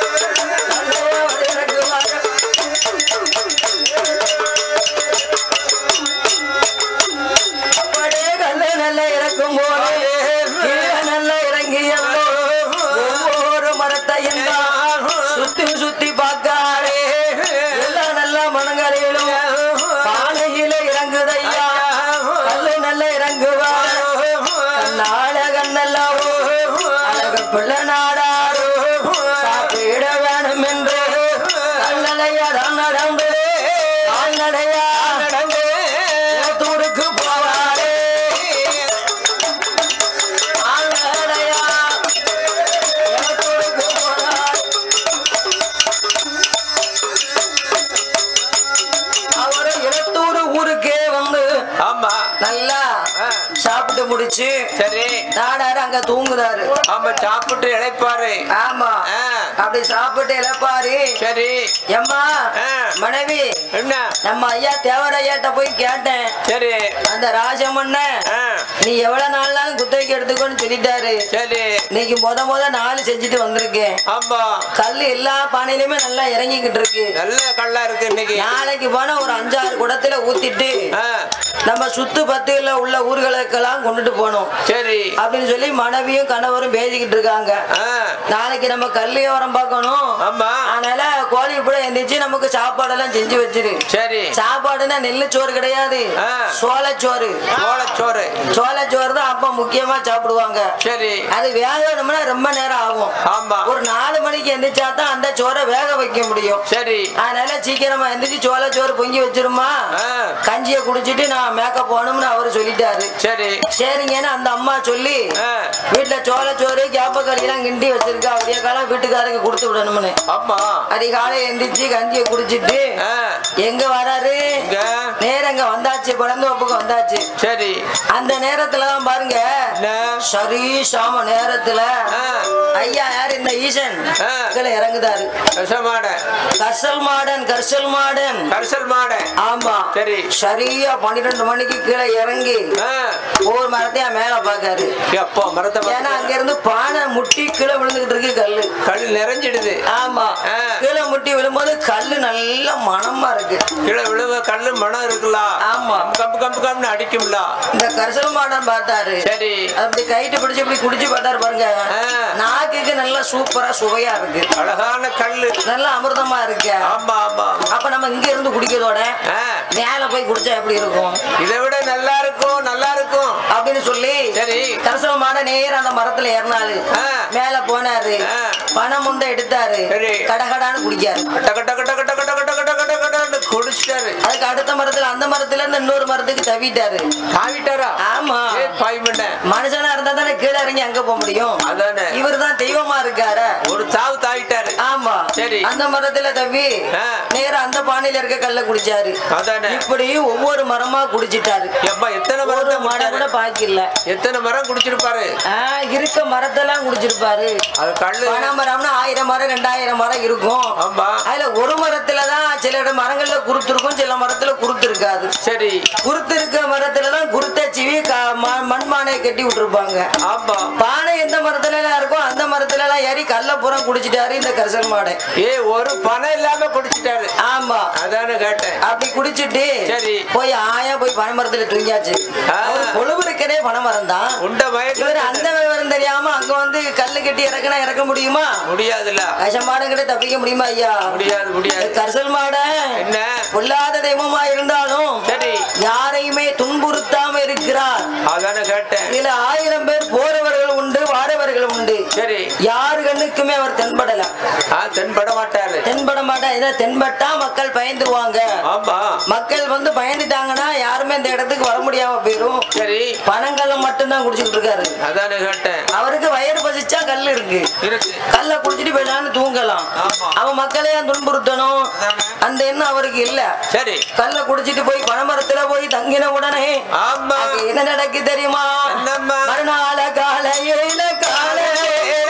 அங்க தூங்குறாரு ஆமா சாப்பிட்டு இழைப்பாரு ஆமா ஆ. அப்படி சாப்பிட்டு இழப்பாரு சரி எம்மா ஆ. மனைவி என்ன நம்ம ஐயா தேவரையாட்ட போய் கேட்டேன் சரி அந்த ராஜமண்ண ஆ, நீ எவ்வளவு நாள்னாலும் குத்தகைக்கு எடுத்துக்கோன்னு சொல்லிட்டாரு சரி இன்னைக்கு முத முத நாலு செஞ்சுட்டு வந்திருக்கேன் ஆமா கல் எல்லா பானையிலுமே நல்லா இறங்கிக்கிட்டு இருக்கு நல்ல கல்லா இருக்கு இன்னைக்கு நாளைக்கு போனா ஒரு அஞ்சாறு குடத்துல ஊத்திட்டு ஆ, நம்ம சுத்து பத்துல உள்ள ஊர்களுக்கெல்லாம் கொண்டுட்டு போகணும் சரி அப்படின்னு சொல்லி மனைவியும் கணவரும் பேசிக்கிட்டு இருக்காங்க ஆ, நாளைக்கு நம்ம கல்லையோரம் பார்க்கணும் ஆமா அதனால கோழி கூட எந்திரிச்சு நமக்கு சாப்பாடெல்லாம் செஞ்சு வச்சிரு சரி சாப்பாடுன்னா நெல்லு சோறு கிடையாது ஆ. சோளச்சோறு சோளச்சோறு சோளச்சோறு தான் அப்பா முக்கியமா சாப்பிடுவாங்க சரி அது வேகணும்னா ரொம்ப நேரம் ஆகும் ஆமா ஒரு நாலு மணிக்கு எந்திரிச்சா தான் அந்த சோறை வேக வைக்க முடியும் சரி அதனால சீக்கிரமா எந்திரிச்சு சோளச்சோறு பொங்கி வச்சிருமா ஆ, கஞ்சியை குடிச்சிட்டு நான் மேக்கப் போகணும்னு அவரு சொல்லிட்டாரு சரி சரிங்கன்னு அந்த அம்மா சொல்லி ஆ, வீட்டுல சோளச்சோறு கேப்பக்கறி எல்லாம் கிண்டி வச்சிருக்கா அப்படியே காலம் வீட்டுக்காரங்க கொடுத்து விடணும்னு ஆமா அதிகாலை எந்திரிச்சு கஞ்சியை குடிச்சிட்டு ஆ, எங்க வராரு இங்க நேரங்க வந்தாச்சு பிறந்த வப்புக்கு வந்தாச்சு சரி அந்த நேரத்துல தான் பாருங்க என்ன சரி சாம நேரத்துல ஆ. ஐயா யார் இந்த ஈசன் ஆ. கீழே இறங்குதாரு விஷமாட கர்சல் மாடன் கர்சல் மாடன் கரிசல் மாட ஆமா சரி. சரியா பன்னிரெண்டு மணிக்கு கீழே இறங்கி ஆ, ஒவ்வொரு மரத்தையா மேல பாக்காரு எப்போ மரத்தை ஏன்னா பார்த்து அங்க இருந்து பானை முட்டி கீழே விழுந்துகிட்டு இருக்கு கல்லு கல் நிறைஞ்சிடுது ஆமா ஆ. கீழே முட்டி விழும்போது கல்லு நல்ல மணமா இருக்கு கீழே விழுவ கல்லு மனம் இருக்கலாம் ஆமா கம்பு கம்பு கம்புன்னு அடிக்கும்ல இந்த கரிசல் மாடன் பார்த்தாரு சரி அப்படி கைட்டு பிடிச்சு இப்படி குடிச்சு பார்த்தாரு பாருங்க ஆ. நாக்குக்கு நல்லா சூப்பரா சுவையா இருக்கு அழகான கல்லு நல்லா அமிர்தமா இருக்கு ஆமா ஆமா அப்ப நம்ம இங்க இருந்து குடிக்கிறதோட ஆ, மேல போய் குடிச்சா எப்படி இருக்கும் இதை விட நல்லா இருக்கும் நல்லா இருக்கும் அப்படின்னு சொல்லி சரி கரசல் மாட நேரா அந்த மரத்துல ஏறினாரு ஆ. மேல போனாரு ஆ. பணம் முந்தை எடுத்தாரு சரி. கடகடான்னு குடிக்காரு டக டக டக டக டக டக டக டக டகன்னு குடிச்சிட்டாரு அதுக்கு அடுத்த மரத்துல அந்த மரத்துல இருந்து இன்னொரு மரத்துக்கு தவிட்டாரு தாவிட்டாரா ஆமா ஏ பாய் பண்ண மனுஷனா இருந்தா தானே கீழே இறங்கி அங்க போக முடியும் அதானே இவர் தான் தெய்வமா இருக்காரு ஒரு தாவு தாவிட்டாரு ஆமா சரி. அந்த மரத்துல தவி ஆ. நேரா அந்த பானையில இருக்க கல்ல குடிச்சாரு அதானே இப்படி ஒவ்வொரு மரமா குடிச்சிட்டாரு எப்பா எத்தனை ஒரு மரத்தை மரம் கூட குடிச்சாரு? பாக்கி இல்ல எத்தனை மரம் குடிச்சிருப்பாரு ஆஹ் இருக்க மரத்தெல்லாம் குடிச்சிருப்பாரு அது கல்லு பனை மரம்னா ஆயிரம் மரம் ரெண்டாயிரம் மரம் இருக்கும் ஆமா அதுல ஒரு மரத்துல தான் சில இட மரங்கள்ல குருத்து இருக்கும் சில மரத்துல குருத்து இருக்காது சரி குருத்து இருக்க மரத்துல தான் குருத்தை சிவி க- ம- மண்பானையை கட்டி விட்டுருப்பாங்க ஆமா பானை எந்த மரத்துல எல்லாம் இருக்கோ அந்த மரத்துல எல்லாம் ஏறி கல்ல புறம் குடிச்சிட்டாரு இந்த கரிசல் மாடை ஏ ஒரு பணம் இல்லாம குடிச்சிட்டாரு ஆமா அதானே கேட்டேன் அப்படி குடிச்சிட்டு சரி. போய் ஆயா போய் பனை மரத்துல தூங்கியாச்சு ஆ. அவர் கொழுவு இருக்கதே பனை மரம் தான் உண்ட மயக்கம் இவர் அந்த விவரம் தெரியாம அங்க வந்து கல்லு கட்டி இறக்குனா இறக்க முடியுமா முடியாதுல்ல கஷமாடுங்கிட்ட தப்பிக்க முடியுமா ஐயா முடியாது முடியாது கரிசல் மாட என்ன பொல்லாத தெய்வமா இருந்தாலும் சரி யாரையுமே துன்புறுத்தாம இருக்கிறார் அதானே கேட்டேன் இதுல ஆயிரம் பேர் போறவர்கள் உண்டு வாரவர்கள் உண்டு சரி யாரு கண்ணுக்குமே அவர் தென்படல ஆ தென்பட மாட்டாரு தென்பட மாட்டா இதை தென்பட்டா மக்கள் பயந்துருவாங்க ஆமா மக்கள் வந்து பயந்துட்டாங்கன்னா யாருமே இந்த இடத்துக்கு வர முடியாம போயிரும் சரி பணங்கள்ல மட்டும்தான் குடிச்சுக்கிட்டு இருக்காரு அதானே கேட்டேன் அவருக்கு வயிறு பசிச்சா கல் இருக்கு இருக்கு கல்ல குடிச்சிட்டு போயிடான்னு தூங்கலாம் ஆமா. அவன் மக்களையும் துன்புறுத்தணும் அதானே. அந்த எண்ணம் அவருக்கு இல்ல சரி கல்ல குடிச்சிட்டு போய் பனைமரத்துல போய் தங்கின உடனே ஆமா அங்க என்ன நடக்கு தெரியுமா என்னம்மா? மறுநாள காலையில காலையில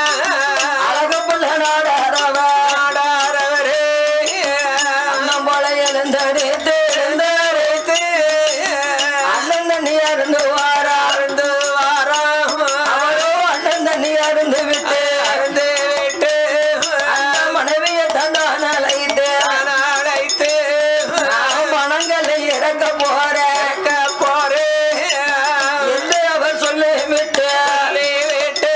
அழகப்புள்ள நாடாரவ நாடாரவரே. அண்ணன் போல எழுந்தடித்து எழுந்தடித்து அண்ணன் தண்ணி அருந்து வாரா அருந்து வாராம். அவரோ அண்ணன் தண்ணி அருந்து விட்டு அருந்து விட்டு அந்த மனைவியை தந்தான் அழைத்து அழைத்து நான் பணங்களை இறக்க போறேன் போறேன் என்று அவர் சொல்லி விட்டு விட்டு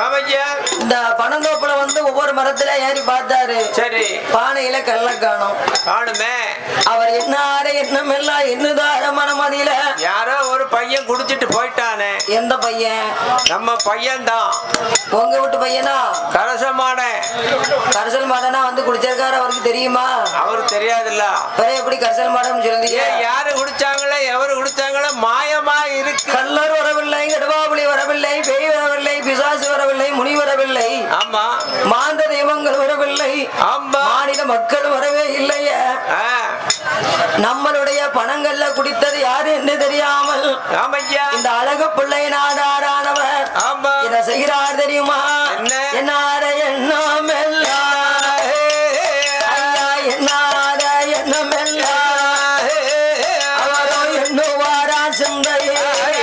ஆமையா இந்த பனந்தோப்புல வந்து ஒவ்வொரு மரத்துல ஏறி பார்த்தாரு சரி பானையில கல்ல காணும் காணுமே அவர் என்னார எண்ணமெல்லாம் என்னதார மனமதியில யாரோ ஒரு பையன் குடிச்சிட்டு போயிட்டானே எந்த பையன் நம்ம பையன்தான் உங்க வீட்டு பையனா கரசமான கரிசல் மாடனா வந்து குடிச்சிருக்காரு அவருக்கு தெரியுமா அவருக்கு தெரியாதுல்ல பிறகு எப்படி கரிசல் மாடம் சொல்லுதீங்க ஏன் யாரு குடிச்சாங்களோ எவரு குடிச்சாங்களோ மாயமா இருக்கு கல்லர் வரவில்லை கடுவாபுலி வரவில்லை பேய் வரவில்லை பிசாசு வரவில்லை முனி வரவில்லை ஆமா மாந்த தெய்வங்கள் வரவில்லை ஆமா மாநில மக்கள் வரவே இல்லையே ஆ, நம்மளுடைய பணங்கள்ல குடித்தது யாரு என்று தெரியாமல் ஆமையா இந்த அழகு பிள்ளை நாடாரானவர் ஆமா என்ன செய்கிறார் தெரியுமா என்ன? என்னார எண்ணமெல்லாம் ஐயா என்னார எண்ணமெல்லாம் அவரோ எண்ணுவாரா சிந்தையே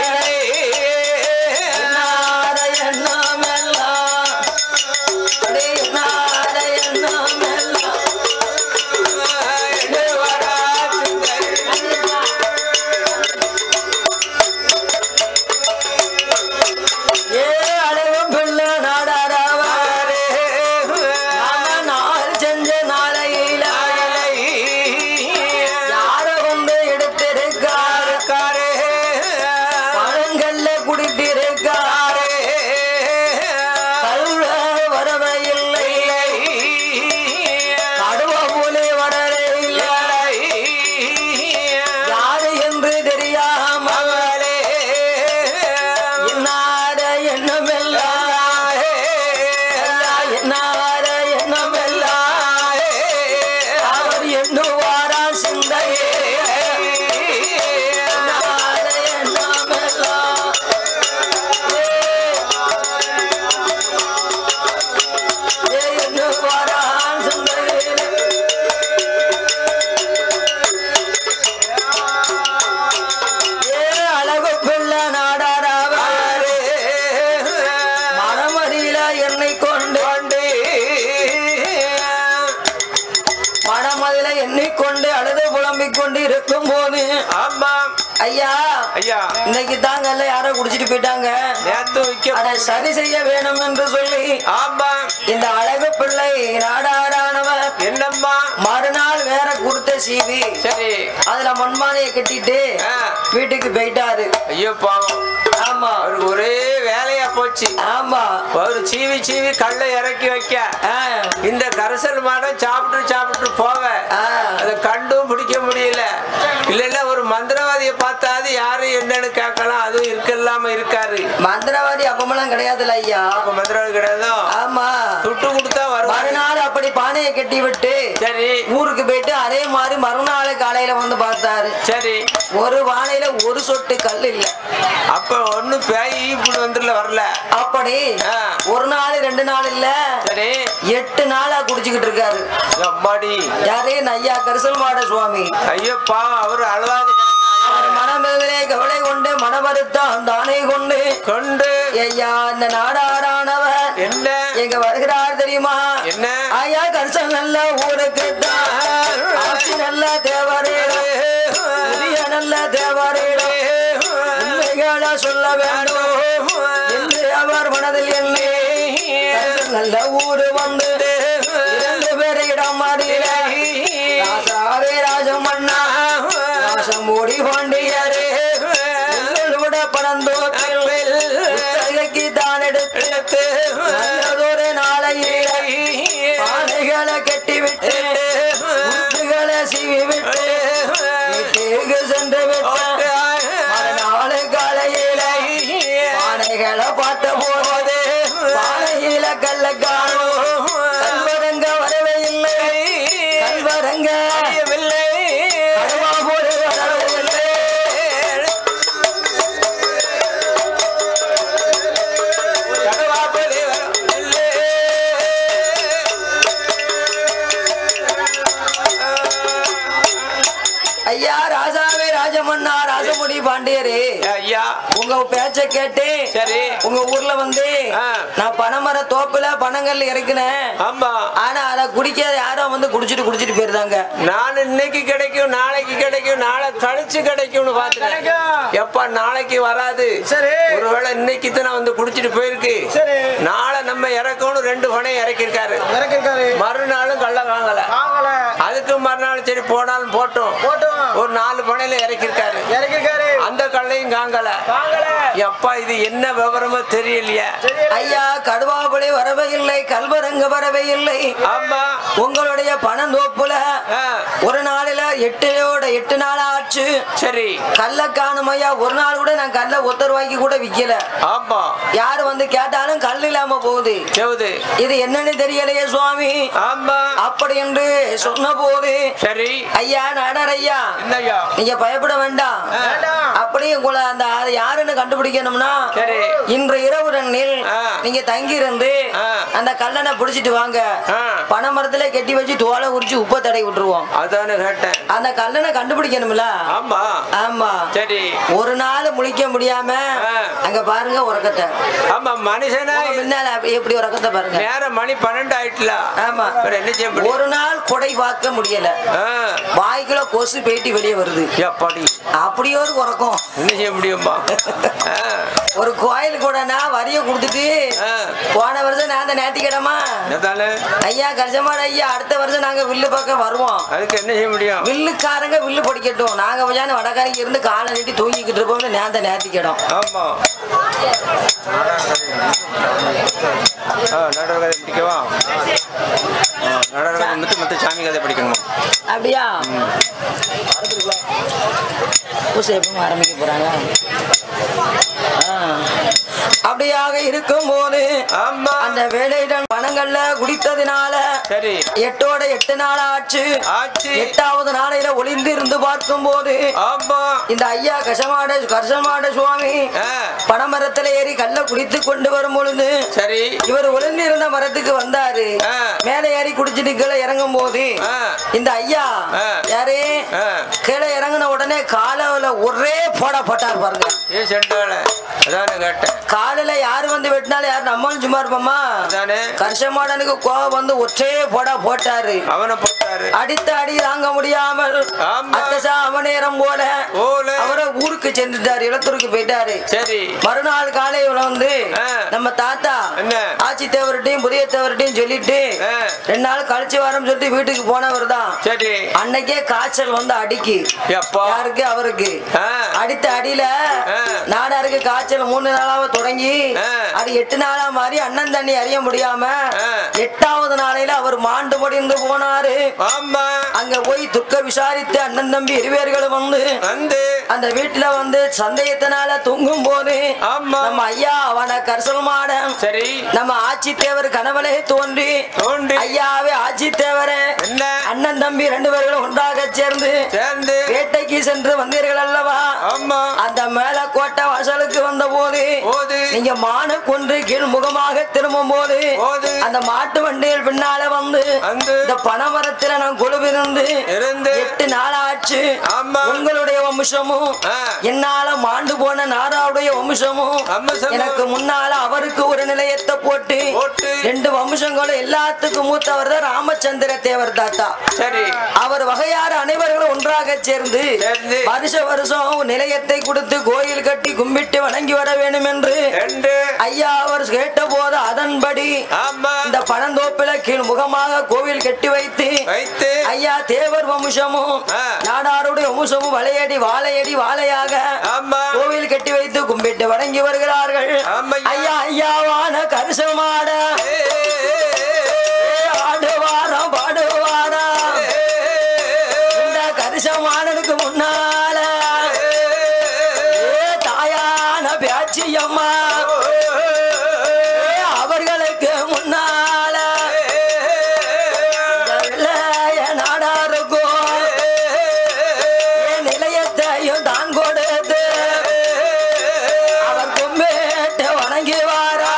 என்னார எண்ணமெல்லாம் அடே என்னார எண்ணமெல்லாம் ஏ அழகு பிள்ளை நாடாராவர் நாம நாள் செஞ்ச நாளையில யார வந்து எடுத்திருக்காரு பழங்கள்ல குடித்திருக்காரு கல்வ வரவே இல்லை கடுவ போலே வரவே இல்லை யாரு என்று தெரியாம என்னார எண்ணமெல்லாம் ஐயா, என்னார எண்ணமெல்லாம் அவர் எண்ணுவாரா சிந்தையே என்னார எண்ணமெல்லாம் ஏ எண்ணுவாரா சிந்தையே ஏ அழகு பிள்ளை நாடாராவர் மனமடியில என்னை கொண்டு மனமதில எண்ணிக்கொண்டு அழுது புலம்பிக் கொண்டு இருக்கும் போது ஆமா ஐயா ஐயா இன்னைக்கு தாங்கல்ல யாரோ குடிச்சிட்டு போயிட்டாங்க நேத்து வைக்க அதை சரி செய்ய வேணும் என்று சொல்லி ஆமா இந்த அழகு பிள்ளை நாடாரானவர் என்னம்மா மறுநாள் வேற கொடுத்த சீவி சரி அதுல மண்மானையை கட்டிட்டு ஆ. வீட்டுக்கு போயிட்டாரு ஐயோ பாவம் ஆமா அவருக்கு ஒரே வேலையா போச்சு ஆமா ஒரு சீவி சீவி கல்லை இறக்கி வைக்க ஆ, இந்த கரிசல் மாடம் சாப்பிட்டு சாப்பிட்டு போவ ஆ. அதை கண்டும் பிடிக்க முடியல இல்லைன்னா ஒரு மந்திரவாதியை பார்த்தாது யாரு என்னன்னு கேட்கலாம் அதுவும் இருக்கல்லாம இருக்காரு மந்திரவாதி அப்பமெல்லாம் கிடையாதுல்ல ஐயா அப்ப மந்திரவாதி கிடையாதோ ஆமா துட்டு கொடுத்தா வருவாரு மறுநாள் அப்படி பானையை கட்டி விட்டு சரி ஊருக்கு போயிட்டு அதே மாதிரி மறுநாள் காலையில வந்து பார்த்தாரு சரி ஒரு பானையில ஒரு சொட்டு கல் இல்ல அப்ப ஒண்ணு பேய் இப்படி வந்துல வரல அப்படி ஆ. ஒரு நாள் ரெண்டு நாள் இல்ல சரி எட்டு நாளா குடிச்சுக்கிட்டு இருக்காரு அம்மாடி யாரே ஐயா கரிசல் மாட சுவாமி ஐயோ பாவம் அவரு அழுவாது அவர் மனமிலே கவலை கொண்டு மனமறுத்தான் தானே கொண்டு கொண்டு ஐயா இந்த நாடாரானவர் என்ன எங்க வருகிறார் தெரியுமா என்ன ஐயா கரிசல் நல்ல ஊருக்கு தான் ஆட்சி நல்ல தேவரேடம் புதிய நல்ல தேவரேடம் உண்மைகளை சொல்ல வேண்டும் என்று அவர் மனதில் எண்ணி கரிசல் நல்ல ஊரு வந்து இரண்டு பேரை இடம் மாறியில ராசாவே ராஜம் மன்னா ராசம் மூடி பாண்டியரே விட பணந்தோப்பில் புத்தகைக்கு தான் எடுத்து நல்லதொரு நாளையில பானைகளை கட்டிவிட்டு முத்துகளை சீவி விட்டு வீட்டுக்கு சென்று விட்டு மறுநாள் காலையில பானைகளை பார்த்த போது பானையில கல்ல காணும் கல்வரங்க வரவே இல்லை கல்வரங்க கருவா போடு வரவே இல்லை ஐயா ராஜாவே ராஜமன்னா ராஜமுடி பாண்டியரே ஐயா உங்க பேச்ச கேட்டு சரி. உங்க ஊர்ல வந்து ஆ. நான் பனைமர தோப்புல பனங்கல் இறக்குனேன் ஆமா ஆனா அத குடிக்காத யாரோ வந்து குடிச்சிட்டு குடிச்சிட்டு போயிருந்தாங்க நான் இன்னைக்கு கிடைக்கும் நாளைக்கு கிடைக்கும் நாளை கழிச்சு கிடைக்கும்னு பாத்துட்டேன் எப்ப நாளைக்கு வராது சரி. ஒருவேளை இன்னைக்கு தான் வந்து குடிச்சிட்டு போயிருக்கு சரி. நாளை ரெண்டு பனை இறக்கிருக்காரு இறக்கிருக்காரு மறுநாளும் கள்ள வாங்கல வாங்கல அதுக்கு மறுநாள் சரி போனாலும் போட்டும் போட்டோம் ஒரு நாலு பனையில இறக்கிருக்காரு இறக்கிருக்காரு அந்த கல்லையும் காங்கல வாங்கல எப்பா இது என்ன விவரமோ தெரியலையே தெரியல ஐயா கடுவாபுளி வரவே இல்லை கல்வரங்க வரவே இல்லை ஆமா உங்களுடைய பணந்தோப்புல ஆ, ஒரு நாளில எட்டோட எட்டு நாள் ஆச்சு சரி கல்ல காணும் ஐயா ஒரு நாள் கூட நான் கல்ல ஒத்த ரூபாய்க்கு கூட விக்கல ஆமா யாரு வந்து கேட்டாலும் கல் இல்லாம போகுது செவுது இது என்னன்னு தெரியலையே சுவாமி ஆமா அப்படி என்று சொன்ன போது சரி ஐயா நடர் ஐயா என்னய்யா நீங்க பயப்பட வேண்டாம் வேண்டாம் அப்படி உங்களை அந்த அது யாருன்னு கண்டுபிடிக்கணும்னா சரி இன்று இரவு ரெண்டில் ஆ. நீங்க தங்கி இருந்து ஆ. அந்த கல்லனை புடிச்சிட்டு வாங்க ஆ. பனை மரத்துல கெட்டி வச்சு தோலை உரிச்சு உப்பை தடை விட்டுருவோம் அதானே கேட்டேன் அந்த கல்லனை கண்டுபிடிக்கணும்ல ஆமா ஆமா சரி ஒரு நாள் முழிக்க முடியாம ஆ. அங்க பாருங்க உறக்கத்தை ஆமா மனுஷனா உங்க முன்னால அப்படி எப்படி உறக்கத்தை பாருங்க நேரம் மணி பன்னெண்டு ஆயிட்டுல ஆமா அப்புறம் என்ன செய்ய முடியும் ஒரு நாள் கொடை பார்க்க முடியல ஆ, வாய்க்குள்ள கொசு பேட்டி வெளியே வருது எப்பாடி அப்படியே ஒரு உறக்கம் என்ன செய்ய முடியுமா ஆ, ஒரு கோயில் கூடனா வரிய கொடுத்துட்டு ஆ. போன வருஷம் நான் தான் நேத்திக்கிடமா அதானே ஐயா கரிசமாட ஐயா அடுத்த வருஷம் நாங்க வில்லு பக்கம் வருவோம் அதுக்கு என்ன செய்ய முடியும் வில்லுக்காரங்க வில்லு படிக்கட்டும் நாங்க வச்சான வடக்காரிக்கு இருந்து காலை நீட்டி தூங்கிக்கிட்டு இருப்போம்னு நான் தான் நேத்திக்கிடும் ஆமா ஆ, நடன கதை படிக்கவா ஆ, நடன கதை மத்த மத்த சாமி கதை படிக்கணுமா அப்படியா பூசை எப்பவும் ஆரம்பிக்க போறாங்க ஆ. அப்படியாக இருக்கும் போது ஆமா அந்த வேலையிடம் பணங்கள்ல குடித்ததினால சரி எட்டோட எட்டு நாள் ஆச்சு ஆச்சு எட்டாவது நாளையில ஒளிந்து இருந்து பார்க்கும் போது ஆமா இந்த ஐயா கசமாட கர்சமாட சுவாமி ஆ, பனைமரத்துல ஏறி கல்ல குடித்து கொண்டு வரும் பொழுது சரி இவர் ஒளிந்து இருந்த மரத்துக்கு வந்தாரு ஆ. மேலே ஏறி குடிச்சிட்டு கீழே இறங்கும் போது ஆ. இந்த ஐயா ஆ. யாரு ஆ. கீழே இறங்கின உடனே காலில் ஒரே போட போட்டார் பாருங்க ஏ செண்டாள அதானே கேட்டேன் காலில யாரு வந்து வெட்டினாலும் யாரு நம்மளும் சும்மா இருப்போமா அதானே கர்ஷமாடனுக்கு கோவம் வந்து ஒற்றே போட போட்டாரு அவனை போட்டாரு அடித்த அடி தாங்க முடியாமல் ஆமா. அத்தசா அவநேரம் போல ஓல அவரை ஊருக்கு சென்றுட்டாரு இளத்தூருக்கு போயிட்டாரு சரி மறுநாள் காலையில வந்து ஆ. நம்ம தாத்தா என்ன? ஆட்சி தேவர்கிட்டையும் புதிய தேவர்கிட்டையும் சொல்லிட்டு ஆ. ரெண்டு நாள் கழிச்சு வரோம் சொல்லிட்டு வீட்டுக்கு போனவர் தான் சரி அன்னைக்கே காய்ச்சல் வந்து அடிக்கு எப்பா யாருக்கு அவருக்கு ஆ. அடித்த அடியில ஆ. நாடாருக்கு காய்ச்சல் மூணு நாளாவ தொடங்கி ஆ. அது எட்டு நாளா மாறி அண்ணன் தண்ணி அறிய முடியாம ஆ. எட்டாவது நாளையில அவர் மாண்டு முடிந்து போனாரு ஆமா அங்க போய் துக்க விசாரித்து அண்ணன் தம்பி இருவேர்களும் வந்து வந்து அந்த வீட்டுல வந்து சந்தேகத்தினால தூங்கும் போது ஆமா. நம்ம ஐயா அவன கரிசல் மாடன் சரி நம்ம ஆட்சி தேவர் கனவுலே தோன்றி தோண்டி ஐயாவே ஆட்சி தேவரே என்ன அண்ணன் தம்பி ரெண்டு பேர்களும் ஒன்றாக சேர்ந்து சேர்ந்து வேட்டைக்கு சென்று வந்தீர்கள் அல்லவா ஆமா அந்த மேல கோட்டை வாசலுக்கு வந்த போது போது நீங்க மான கொன்று கீழ் முகமாக திரும்பும் போது போது அந்த மாட்டு வண்டியில் பின்னால வந்து வந்து இந்த பனைமரத்துல நான் கொழுவிருந்து இருந்து எட்டு நாள் ஆச்சு ஆமா. உங்களுடைய வம்சமும் ஆ. என்னால மாண்டு போன நாராவுடைய வம்சமும் வம்சமும். எனக்கு முன்னால அவருக்கு ஒரு நிலையத்தை போட்டு போட்டு. ரெண்டு வம்சங்களும் எல்லாத்துக்கும் மூத்தவர் தான் ராமச்சந்திர தேவர் தாத்தா சரி அவர் வகையார அனைவர்களும் ஒன்றாக சேர்ந்து சேர்ந்து. வருஷ வருஷம் நிலையத்தை கொடுத்து கோயில் கட்டி கும்பிட்டு வணங்கி வர வேண்டும் என்று ரெண்டு ஐயா அவர் கேட்ட போது அதன்படி ஆமா இந்த பழந்தோப்பில கீழ் முகமாக கோவில் கட்டி வைத்து வைத்து ஐயா தேவர் வம்சமும் ஆ. நாடாருடைய வம்சமும் வளையடி வாழையடி வாழையாக ஆமா கோவில் கட்டி வைத்து கும்பிட்டு வணங்கி வருகிறார்கள் ஆமையா. ஐயா ஐயாவான கரிசமாட ஏ, ஏ, ஏ, ஆடுவாரம் பாடுவாரா ஏ, இந்த கரிசமானனுக்கு முன்னால ஏ தாயான பேச்சியம்மா ஏ அவர்களுக்கு முன்னால இந்த வெள்ளைய நாடாருக்கும் ஏ நிலையத்தையும் தான் கொடுத்து அவர் கும்பிட்டு வணங்கி வாரா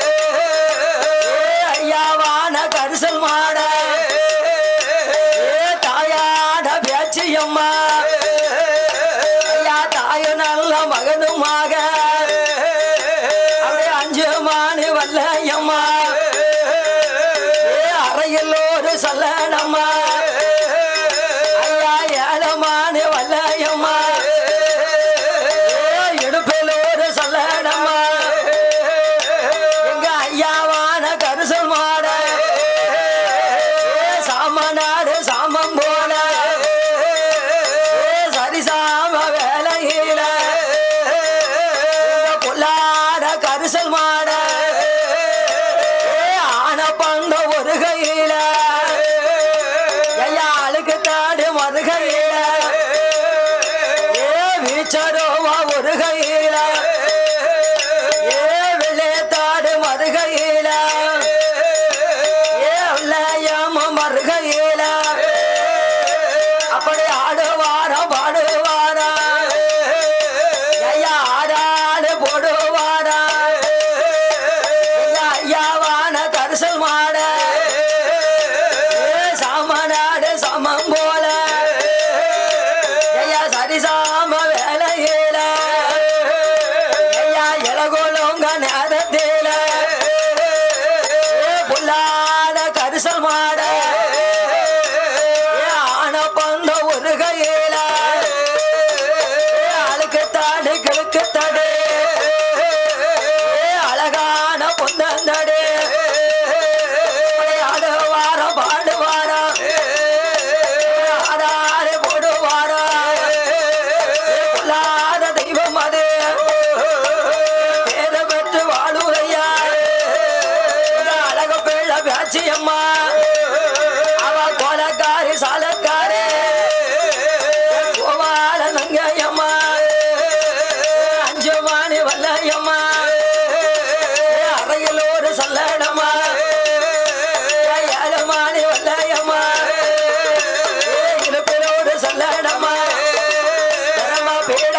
ஏ ஐயாவான கரிசல் மாட ஏ தாயான பேச்சியம்மா ஐயா தாயும் நல்ல மகனுமாக அப்படியே அஞ்சு மாணி வல்லையம்மா ஏ அறையில் ஒரு சல்லடம்மா ஐயா ஏழமானு வல்லையம்மா ஏ இடுப்பில் ஒரு சல்லடம்மா எங்க ஐயாவான கரிசல் மாட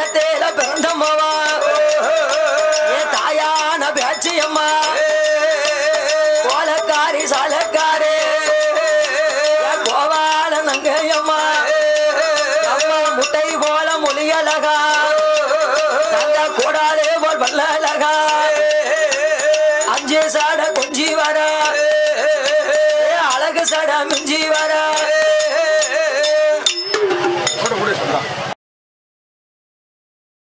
குலத்தேல பிறந்தம்மாவா ஏ தாயான பேச்சியம்மா கோலக்காரி சாலக்காரி என் கோவால நங்கையம்மா அம்மா முட்டை போல மொழியழகா தங்க கூடாதே போல் வல்லழகா அஞ்சு சாட